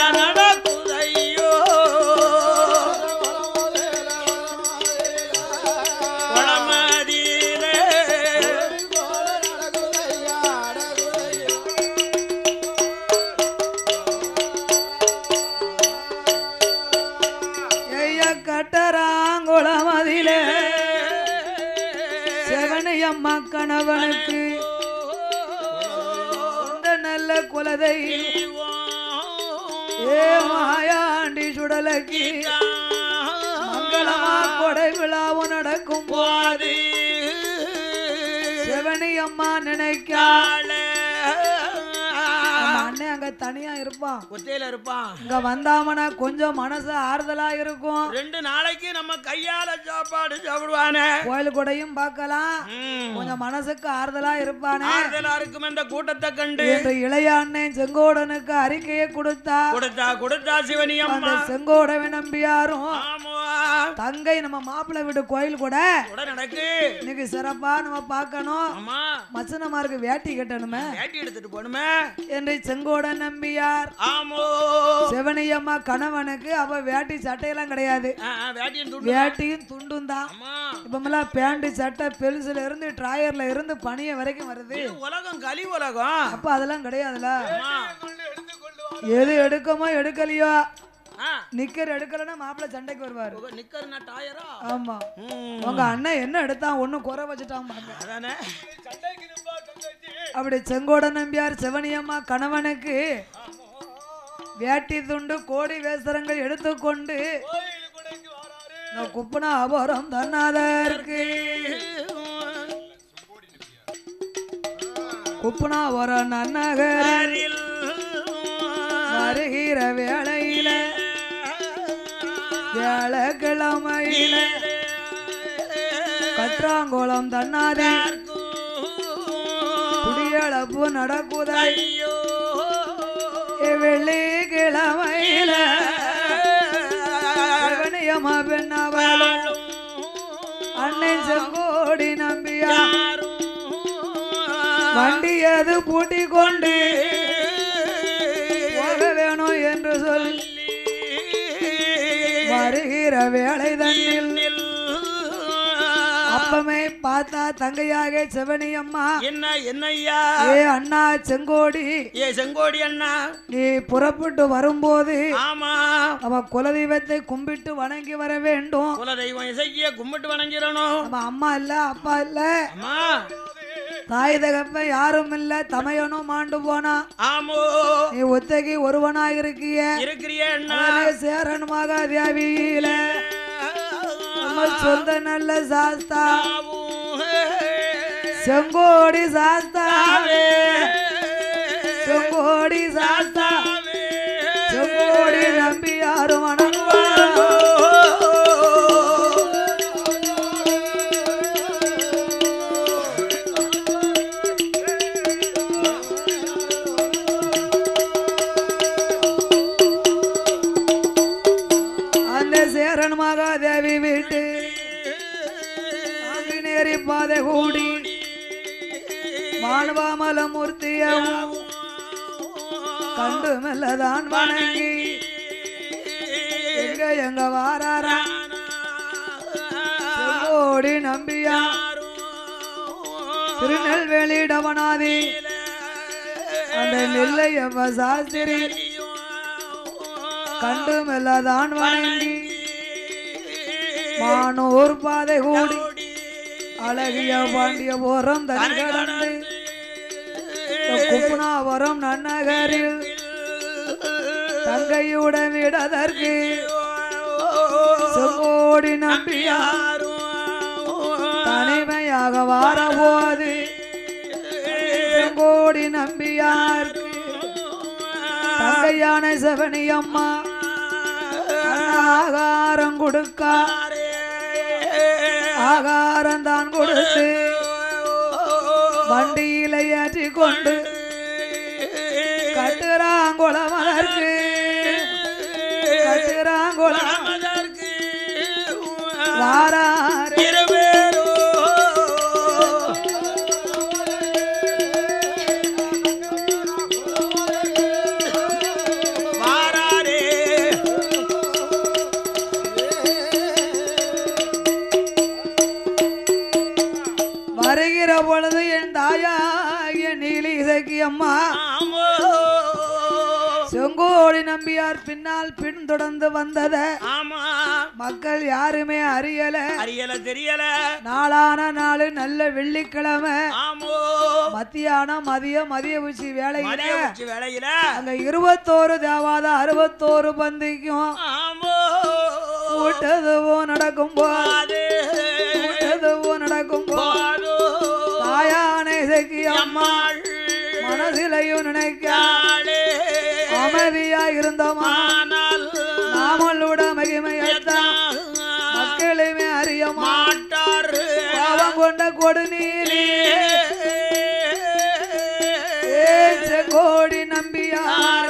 ஐயா கட்டராங்குளமதில சிவனை அம்மா கணவனுக்கு இந்த நல்ல குலதை ஏ மாயாண்டி சுடலக்கி மங்களமா கொடை விழாவும் நடக்கும் சிவனி அம்மா நினைக்க நம்ம அண்ணன் அங்க தனியா இருப்பான் ஒத்தையில இருப்பான் இங்க வந்தாமனா கொஞ்சம் மனசு ஆறுதலா இருக்கும் ரெண்டு நாளைக்கு நம்ம கையால சாப்பாடு சாப்பிடுவானே கோயில் கூடயும் பார்க்கலாம் ம். கொஞ்சம் மனசுக்கு ஆறுதலா இருப்பானே ஆறுதலா இருக்கும் இந்த கூட்டத்தை கண்டு என்று இளைய அண்ணன் செங்கோடனுக்கு அறிக்கையை கொடுத்தா கொடுத்தா கொடுத்தா சிவனி அந்த அம்மா செங்கோடவை நம்பியாரும் ஆமா தங்கை நம்ம மாப்பிள்ளை வீட்டு கோயில் கூட கூட நடக்கு இன்னைக்கு சிறப்பா நம்ம பார்க்கணும் ஆமா மச்சனமாருக்கு வேட்டி கட்டணுமே வேட்டி எடுத்துட்டு போகணுமே என்று செங்கோடன் நம்பியார் ஆமோ சிவனியம்மா கணவனுக்கு அவ வேட்டி சட்டையெல்லாம் கிடையாது ஆ, ஆ, வேட்டியும் துண்டு வேட்டியும் துண்டும் தான் ஆமா இப்பமெல்லாம் பேண்ட் சட்டை பெருசுல இருந்து டிராயர்ல இருந்து பனிய வரைக்கும் வருது இது உலகம் கலி உலகம் அப்ப அதெல்லாம் கிடையாதுல ஆமா எது எடுக்கமோ எடுக்கலையோ ஆ, நிக்கர் எடுக்கலன்னா மாப்பிள்ளை சண்டைக்கு வருவாரு உங்க நிக்கர்னா டாயரா ஆமா ம், உங்க அண்ணன் என்ன எடுத்தான் ஒண்ணும் குறை வச்சுட்டான் பாருங்க அதானே அப்படி செங்கோட நம்பியார் சிவனியம்மா கணவனுக்கு வேட்டி துண்டு கோடி வேசரங்கள் எடுத்துக்கொண்டு நான் குப்பனா அபோரம் தன்னாதற்கு குப்பனா ஒரு நன்னகர் வருகிற வேளையில வேளக்கிழமையில கற்றாங்குளம் தன்னாதி குடியளப்பு நடக்குதை வெள்ளிக்கிழமையில சிவனியம்மா பெண்ணவளும் அண்ணன் செங்கோடி நம்பியா வண்டி அது பூட்டி கொண்டு போக வேணும் என்று சொல்லி வருகிற வேலை தண்ணில் அப்பமே பார்த்தா தங்கையாக சிவனி அம்மா என்ன என்னய்யா ஏ அண்ணா செங்கோடி ஏ செங்கோடி அண்ணா நீ புறப்பட்டு வரும்போது ஆமா அவ குலதெய்வத்தை கும்பிட்டு வணங்கி வர வேண்டும் குல தெய்வம் இசைக்கிய கும்பிட்டு வணங்கிடணும் நம்ம அம்மா இல்ல அப்பா இல்ல அம்மா தாய் தகப்ப யாரும் இல்ல தமையனும் மாண்டு போனா ஆமோ நீ ஒத்தகி ஒருவனா இருக்கிய இருக்கிறிய அண்ணா அவனே சேரன் மகாதேவியில நம்ம சொந்த நல்ல சாஸ்தா செங்கோடி சாஸ்தா செங்கோடி சாஸ்தா செங்கோடி நம்பி யாரும் வணங்குவாரோ அந்த சேரன் மகாதேவி வீட்டு ஆஞ்சநேரி பாதை கூடி மாணவாமல மூர்த்தியும் கண்டு மெல்லதான் வணங்கி எங்க எங்க வாராரா செங்கோடி நம்பியா திருநெல்வேலி டவனாதி அந்த நெல்லையப்ப சாஸ்திரி கண்டு மெல்லதான் வணங்கி மானூர் பாதை கூடி அழகிய பாண்டிய போரம் தனி கடந்து குப்புனாபுரம் நன்னகரில் தங்கையுடன் விடதற்கு செங்கோடி நம்பியா தனிமையாக வாரபோது செங்கோடி நம்பியார்க்கு தங்கையான செவனி அம்மா ஆகாரம் கொடுக்க ஆகாரம் தான் கொடுத்து வண்டியில ஏற்றி கொண்டு கட்டுறாங்குளம் அதற்கு கட்டுறாங்குளம் வாராரு வருகிற பொழுது என் தாயாகிய நீலி இசைக்கு அம்மா செங்கோடி நம்பியார் பின்னால் பின்தொடர்ந்து வந்தத ஆமா மக்கள் யாருமே அறியல அறியல தெரியல நாளான நாள் நல்ல வெள்ளிக்கிழமை ஆமோ மத்தியானம் மதியம் மதிய உச்சி வேலையில மதிய உச்சி வேளையில அங்க இருபத்தோரு தேவாத அறுபத்தோரு பந்திக்கும் ஆமோ விட்டதுவோ நடக்கும் போ அது விட்டதுவோ நடக்கும் போ பாதோ தாயான இசைக்கு அம்மா அம்மாள் மனதிலையும் நினைக்க ஆளே அமைதியா இருந்தோமா ஆனால் நாமளோட மகிமையத்தான் மக்களுமே அறியமா மாட்டார் பாவம் கொண்ட கொடுநீலி கோடி நம்பியார்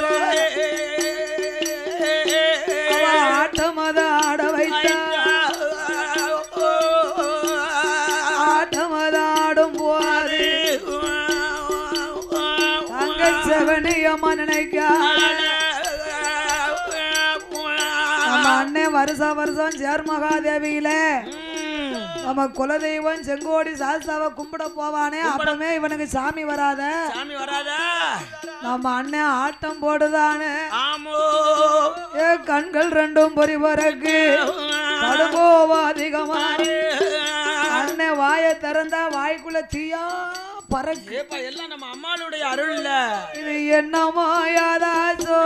அவ ஆட்டமத ஆட வைத்தார் ஆட்டமத ஆடும் போது தங்க செவனியம்மா நினைக்க நம்ம அண்ணன் வருஷ வருஷம் சேர் மகாதேவியில நம்ம குலதெய்வம் செங்கோடி சாஸ்தாவை கும்பிட போவானே அப்பமே இவனுக்கு சாமி வராத சாமி வராதா நம்ம அண்ணன் ஆட்டம் போடுதானே ஆமோ ஏ கண்கள் ரெண்டும் பொறி பறக்கு கடுங்கோவா அதிகமா அண்ணன் வாயை திறந்தா வாய்க்குள்ள தீயா பறக்கு ஏப்பா எல்லாம் நம்ம அம்மாளுடைய அருள் இல்ல இது என்னமோ யாதாச்சோ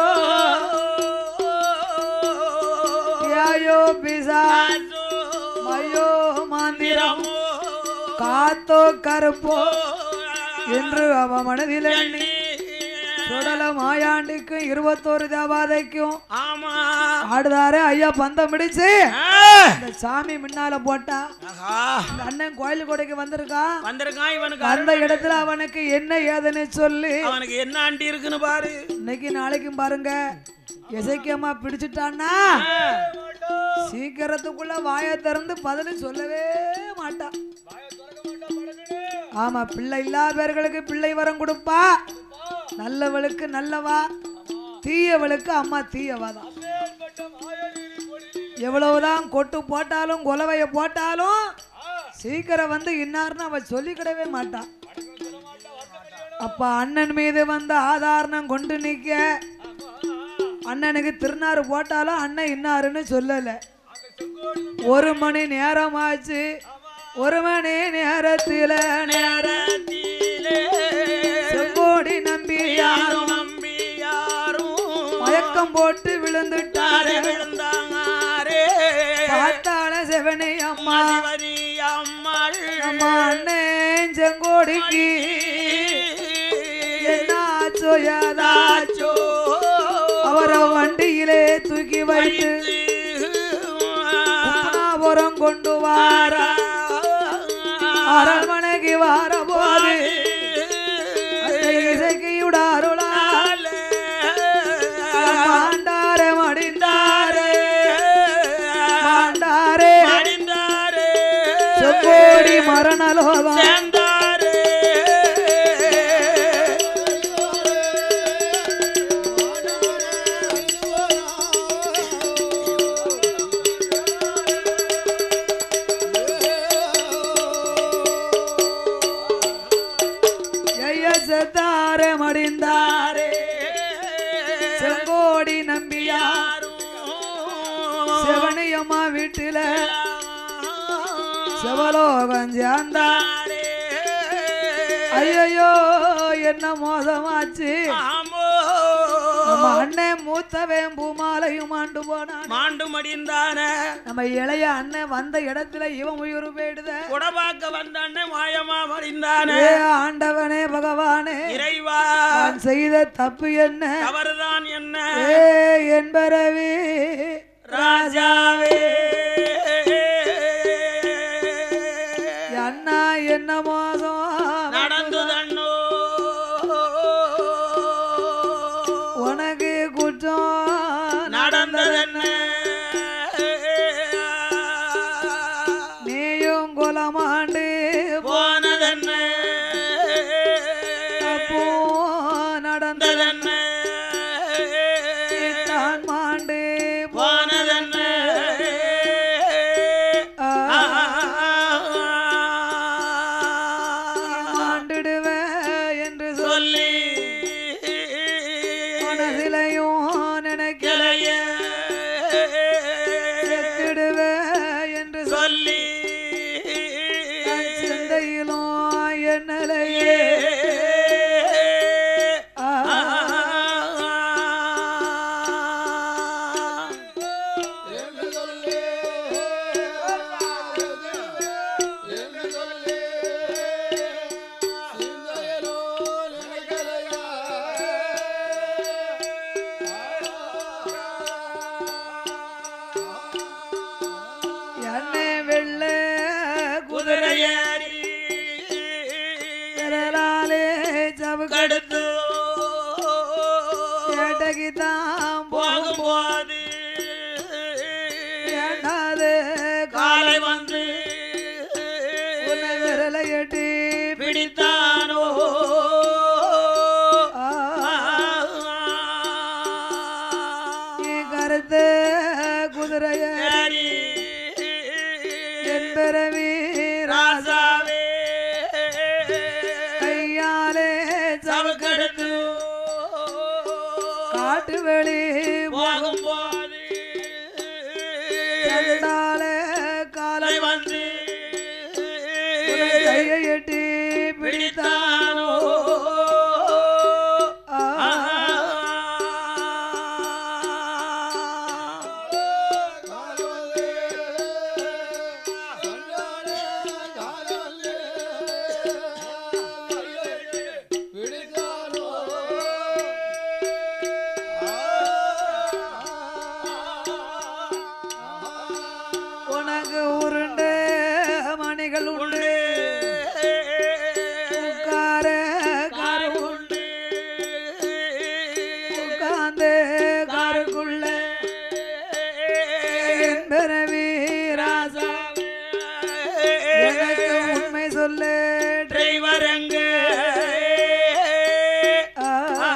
யாயோ பிசா மயோ மாந்திரம் காத்தோ கருப்போ என்று அவ மனதில் எண்ணி சுடல மாயாண்டிக்கும் இருபத்தோரு தேவாதைக்கும் ஆமா ஆடுதாரு ஐயா பந்தம் பிடிச்சு ஆ. இந்த சாமி முன்னால போட்டா ஆஹா. இந்த அண்ணன் கோயில் கொடைக்கு வந்திருக்கான் வந்திருக்கான் இவனுக்கு அந்த இடத்துல அவனுக்கு என்ன ஏதுன்னு சொல்லி அவனுக்கு என்ன ஆண்டி இருக்குன்னு பாரு இன்னைக்கு நாளைக்கும் பாருங்க இசைக்கியமா பிடிச்சிட்டான்னா சீக்கிரத்துக்குள்ள வாயை திறந்து பதில் சொல்லவே மாட்டான் ஆமா பிள்ளை இல்லாத பேர்களுக்கு பிள்ளை வரம் கொடுப்பா நல்லவளுக்கு நல்லவா தீயவளுக்கு அம்மா தீயவா தான் எவ்வளவுதான் கொட்டு போட்டாலும் குலவைய போட்டாலும் சீக்கிரம் வந்து இன்னார்னு அவ சொல்லிக்கிடவே மாட்டான் அப்ப அண்ணன் மீது வந்த ஆதாரணம் கொண்டு நிக்க அண்ணனுக்கு திருநாறு போட்டாலும் அண்ணன் இன்னாருன்னு சொல்லல ஒரு மணி நேரம் ஆச்சு ஒரு மணி நேரத்தில நேரத்திலே செங்கோடி நம்பி யாரும் நம்பி யாரும் மயக்கம் போட்டு விழுந்துட்டாரு விழுந்தாங்காரே பார்த்தால செவனை அம்மா மதிவரி அம்மாள் நம்ம அண்ணன் செங்கோடிக்கு என்னாச்சோ ஏதாச்சோ அவரை வண்டியிலே தூக்கி வைத்து புறம் கொண்டு வார அரண்மனைக்கு வார போது அந்த இசைக்கியுட அருளால் மாண்டாரே மடிந்தாரே மாண்டாரே செங்கோடி மரணலோகம் கோடி நம்பியா சிவனியம்மா வீட்டுல சிவலோகம் சேர்ந்தா ஐயோ என்ன மோசமாச்சு நம்ம அண்ணன் மூத்தவன் பூமாலையும் ஆண்டு போனான் மாண்டு மடிந்தான நம்ம இளைய அண்ணன் வந்த இடத்துல இவன் உயிர் போயிடுத குடபாக்க வந்தானே மாயமா மடிந்தானே ஏ ஆண்டவனே பகவானே இறைவா நான் செய்த தப்பு என்ன தவறுதான் என்ன ஏ என்பரவி ராஜாவே அண்ணா என்ன மோசம் நடந்து தன்னோ உனக்கு குற்றம் நடந்ததென்ன நீயும் குலமாண்டு போனதென்ன அப்போ நடந்த நடந்ததென்ன தான் மாண்டு போனதென்ன ஆ, ஆ மாண்டிடுவேன் என்று சொல்லி சொல்லி மனசிலையும் நினைக்க கிளைய செத்திடுவேன் என்று சொல்லி சொல்லி சிந்தையிலும் என்னலையே ஆ, என்னை வெள்ள குதிரை குதிரையேறி விரலாலே சவுக்கடு கடுத்து கேட்டகி தான் போகும் போகும்போது ஏண்டாது காலை வந்து உன்னை விரலை எட்டி பிடித்தானோ ஆ, நீ கருத்த குதிரைய ஏறி என் பிறவி ராசாவே கையாலே சவுக்கெடுத்து சவுக்கெடுத்து காட்டு வெளி போகும்போது கண்டால காலை காலை வந்து உன்னை கையை எட்டி பிடித்தான் பிடித்தானோ ஆ, உனக்கு உருண்ட மணிகள் உண்டு உட்கார காரு உண்டு உட்கார்ந்து காருக்குள்ள என் பிறவி ராசா எனக்கு உண்மை சொல்லு டிரைவர் எங்க ஆ,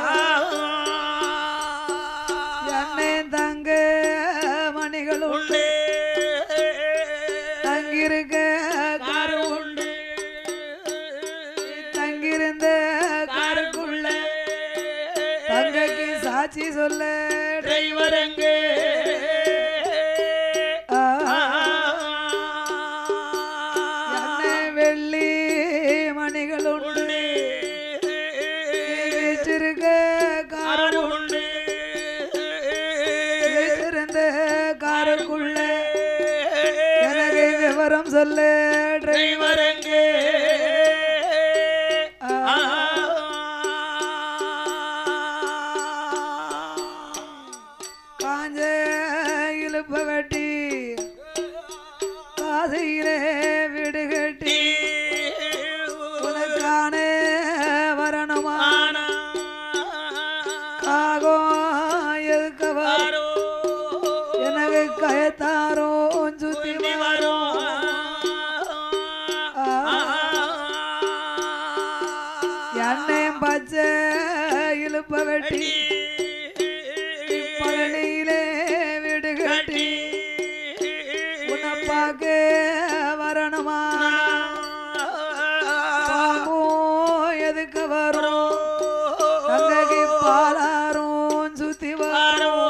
என்னை தங்க மணிகள் உண்டு உண்டு தங்கியிருக்க காரு உண்டு தங்கியிருந்த காருக்குள்ள தங்கைக்கு சாட்சி சொல்ல டிரைவர் எங்க ஆ, என்னை வெள்ளி மணிகள் உண்டு வீற்றிருக்க காரு உண்டு வீற்றிருந்த காருக்குள்ள எனக்கு விவரம் சொல்ல டிரைவர் எங்க காஞ்ச இழுப்ப வெட்டி காதையிலே வீடு கட்டி உனக்கான வரணுமா காகோ எதுக்க வரும் எனக்கு கயத்தாரோ சுத்தி வரும் எண்ணெயும் பச்சை இழுப்ப வெட்டி பழனியிலே வீடு கட்டி உன்னை பார்க்க வரணுமா பாவம் எதுக்கு வரும் தங்கைக்கு பாலாரும் சுத்தி வரும்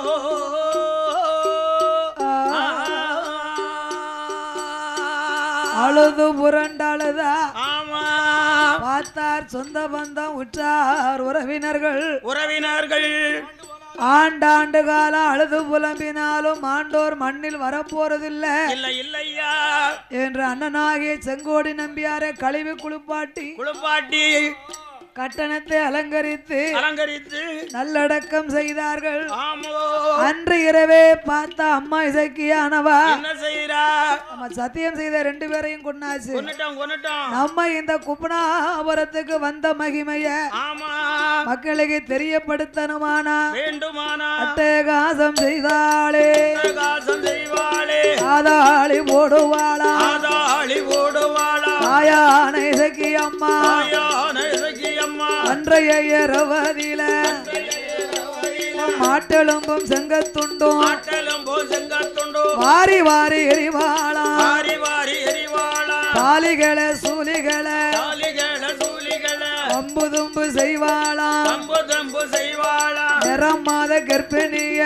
அழுது புரண்டழுதா ஆமா பார்த்தார் சொந்த பந்தம் உற்றார் உறவினர்கள் உறவினர்கள் ஆண்டாண்டு காலம் அழுது புலம்பினாலும் ஆண்டோர் மண்ணில் வரப்போறதில்ல இல்ல இல்லையா என்று அண்ணனாகிய செங்கோடி நம்பியாரை கழிவு குளிப்பாட்டி குளிப்பாட்டி கட்டணத்தை அலங்கரித்து அலங்கரித்து நல்லடக்கம் செய்தார்கள் ஆமோ அன்று இரவே பார்த்த அம்மா இசக்கியானவா என்ன செய்யறா நம்ம சத்தியம் செய்த ரெண்டு பேரையும் கொண்டாச்சு கொன்னுட்டோம் கொன்னுட்டோம் நம்ம இந்த குப்பனாபுரத்துக்கு வந்த மகிமைய ஆமா மக்களுக்கு தெரியப்படுத்தணுமானா வேண்டுமானா அட்டகாசம் செய்தாளே பிரகாசம் செய்வாளே ஆதாளி போடுவாளா ஆதாளி ஓடுவாளா தாயான இசக்கி அம்மா தாயான இசக்கி அம்மா அன்றைய இரவதில மாட்டெலும்பும் செங்கத்துண்டும் ஆட்டலும் போ செங்கத்துண்டோ வாரி வாரி எரிவாளா வாரி வாரி எரிவாளா காலிகளை சூலிகளை தாலிகள சூலிகள அம்பு தும்பு செய்வாளா தம்பு தம்பு செய்வாளா நிறம் மாத கர்ப்பிணிய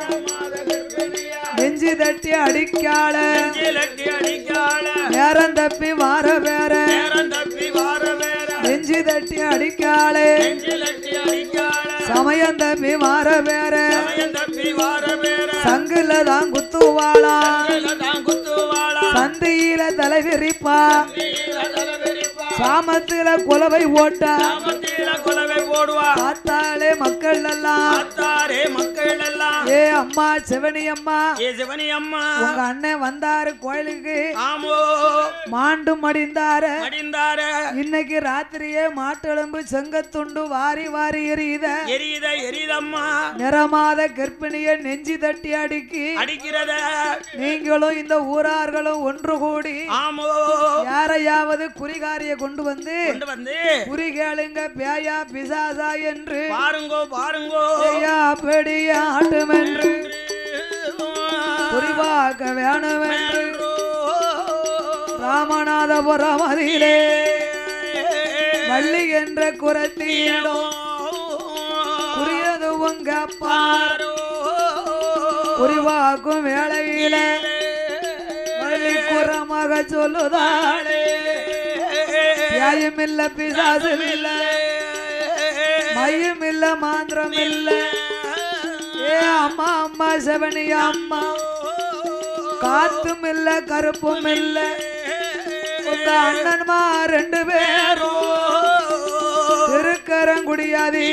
நெஞ்சு தட்டி அடிக்காள நெஞ்சிலட்டி அடிக்காள நேரம் தப்பி வார வேற நேரம் தப்பி வார வேற நெஞ்சு தட்டி அடிக்காளே நெஞ்சிலட்டி அடிக்காள சமயம் தப்பி வார வேற சமயம் தப்பி வார வேற சங்குல தான் குத்துவாளா கையில தான் குத்துவாளா சந்தியில தலை விரிப்பா நீல தலைவிரிப்பா சாமத்துல குலவை ஓட்டா சாமத்தில குலவை போடுவா பார்த்தாலே மக்கள் எல்லாம் பார்த்தாரே மக்கள் எல்லாம் ஏ அம்மா சிவனி அம்மா ஏ சிவனி அம்மா உங்க அண்ணன் வந்தாரு கோயிலுக்கு ஆமோ மாண்டு மடிந்தாரு மடிந்தார இன்னைக்கு ராத்திரியே மாட்டெலும்பு செங்கத்துண்டு வாரி வாரி எரியுத எரியுத எரியுதம்மா நிறமாத கர்ப்பிணிய நெஞ்சு தட்டி அடுக்கி அடிக்கிறத நீங்களும் இந்த ஊரார்களும் ஒன்று கூடி ஆமோ யாரையாவது குறிகாரிய கொண்டு வந்து கொண்டு வந்து குறி கேளுங்க பேயா பிசாசா என்று பாருங்கோ பாருங்கோ ஐயா பெடிய ஆட்டும் என்று குறிவாக்க வேணும் என்று ராமநாதபுரம் அதிலே வள்ளி என்ற குரத்தியிடம் புரியது உங்க அப்பா குறிவாக்கும் வேளையில வள்ளி குரமாக சொல்லுதாளே நியாயம் இல்ல பிசாசும் இல்ல மையம் இல்ல மாந்திரம் இல்ல ஏ அம்மா அம்மா செவனி அம்மா காத்தும் இல்ல கருப்பும் இல்ல உங்க அண்ணன்மா ரெண்டு பேரும் திருக்கரங்குடியாதி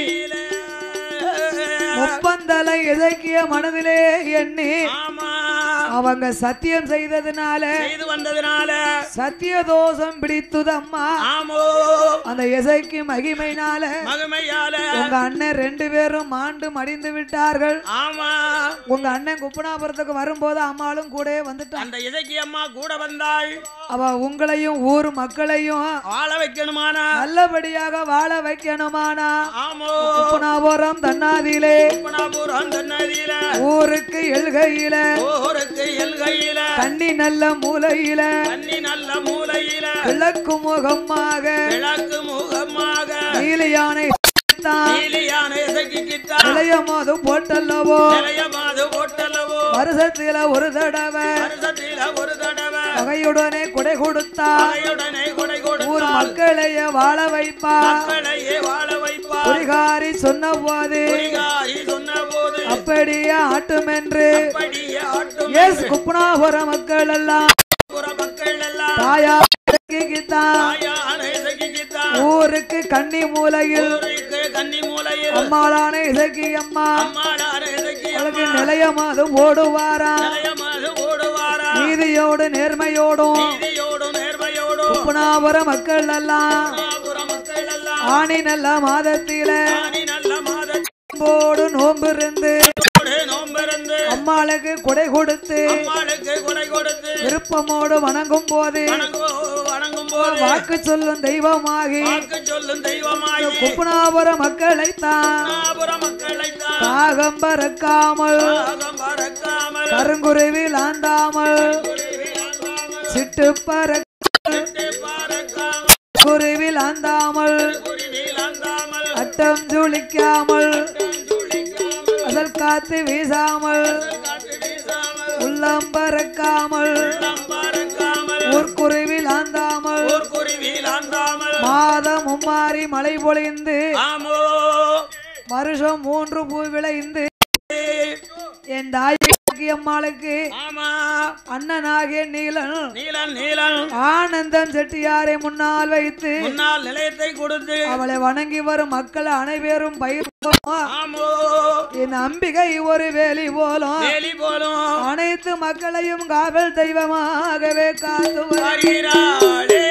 முப்பந்தலை இசக்கிய மனதிலே எண்ணி ஆமா அவங்க சத்தியம் செய்ததுனால செய்து வந்ததுனால சத்திய தோஷம் பிடித்துதம்மா ஆமோ அந்த இசைக்கு மகிமைனால மகிமையால உங்க அண்ணன் ரெண்டு பேரும் மாண்டு மடிந்து விட்டார்கள் ஆமா உங்க அண்ணன் குப்பனாபுரத்துக்கு வரும்போது அம்மாளும் கூட வந்துட்டான் அந்த இசைக்கு அம்மா கூட வந்தாள் அவ உங்களையும் ஊர் மக்களையும் ஆள வைக்கணுமானா நல்லபடியாக வாழ வைக்கணுமானா ஆமோ குப்பனாபுரம் தன்னாதிலே உப்பனாபுரம் நதியில ஊருக்கு எல்கையில ஓருக்கு எல்கையில கண்ணி நல்ல மூலையில தண்ணி நல்ல மூலையில கிழக்கு முகமாக கிழக்கு முகமாக நீலியானை தான் நீலியான இசைக்கிட்டா இளைய மாது போட்டல்லவோ நிலைய மாது போட்டலவோ வருஷத்துல ஒரு தடவை வருஷத்தில ஒரு தடவை வகையுடனே கொடை கொடுத்தா தாயுடனே கொடை ஊர் கொடுத்தால் மக்களையே வாழ வைப்பா மக்களையே வாழ வைப்பார் குறிகாரி சொன்ன போது குறிகாரி சொன்ன போது அப்படியே ஆட்டும் என்று அப்படியே ஆட்டும் ஏசு குப்பனாபுர மக்கள் எல்லாம் புற மக்கள் எல்லாம் தாயா தான் தாயான இசைக்கித்தான் ஊருக்கு கன்னி மூலையில் ஊருக்கு கன்னி மூலையில் அம்மாளான இசக்கி அம்மா அம்மாடான இசைக்கு அவளுக்கு நிலையமாது ஓடுவாரா நிலையமாக ஓடுவாரா நீதியோடு நேர்மையோடும் நீதியோடும் நேர்மையோடும் குப்பனாபுர மக்கள் எல்லாம் புற மக்கள் எல்லாம் ஆணி நல்ல மாதத்தில ஆனி நல்ல மாதத்தோடு போடு நோம்பு இருந்து நோம்பிருந்து அம்மாளுக்கு கொடை கொடுத்து அம்மாளுக்கு கொடை கொடுத்து விருப்பமோடு வணங்கும் போது வணங்கு- வணங்கும் போது வாக்கு சொல்லும் தெய்வமாகி வாக்கு சொல்லும் தெய்வமாகி குப்பனாபுர மக்களைத்தான் புற மக்களைத்தான் தாகம் பறக்காமல் தாகம் பறக்காமல் கருங்குருவில் ஆண்டாமல் சிட்டு பறக்க விட்டு பறக்காமல் குருவில் ஆந்தாமல் குருவில் அந்தாமல் அட்டம் ஜுளிக்காமல் துளிக்காமல் அசல் காத்து வீசாமல் காற்று வீசாமல் உள்ளம் பறக்காமல் உள்ளம் பறக்காமல் ஊர்க்குருவில் ஆந்தாமல் ஊர் குருவியில் ஆண்டாமல் மாதம் மும்மாறி மழை பொழிந்து ஆமோ வருஷம் மூன்று பூ விளைந்து என் தாய் அம்மாளுக்கு ஆமா அண்ணனாகிய நீலன் நீலன் நீலன் ஆனந்தம் செட்டியாரை முன்னால் வைத்து முன்னால் நிலையத்தை கொடுத்து அவளை வணங்கி வரும் மக்கள் அனைவரும் பயிர் ஆமோ என் அம்பிகை ஒரு வேலி போலும் வேலி போலும் அனைத்து மக்களையும் காவல் தெய்வமாகவே காத்து வரும். வருகிறாளே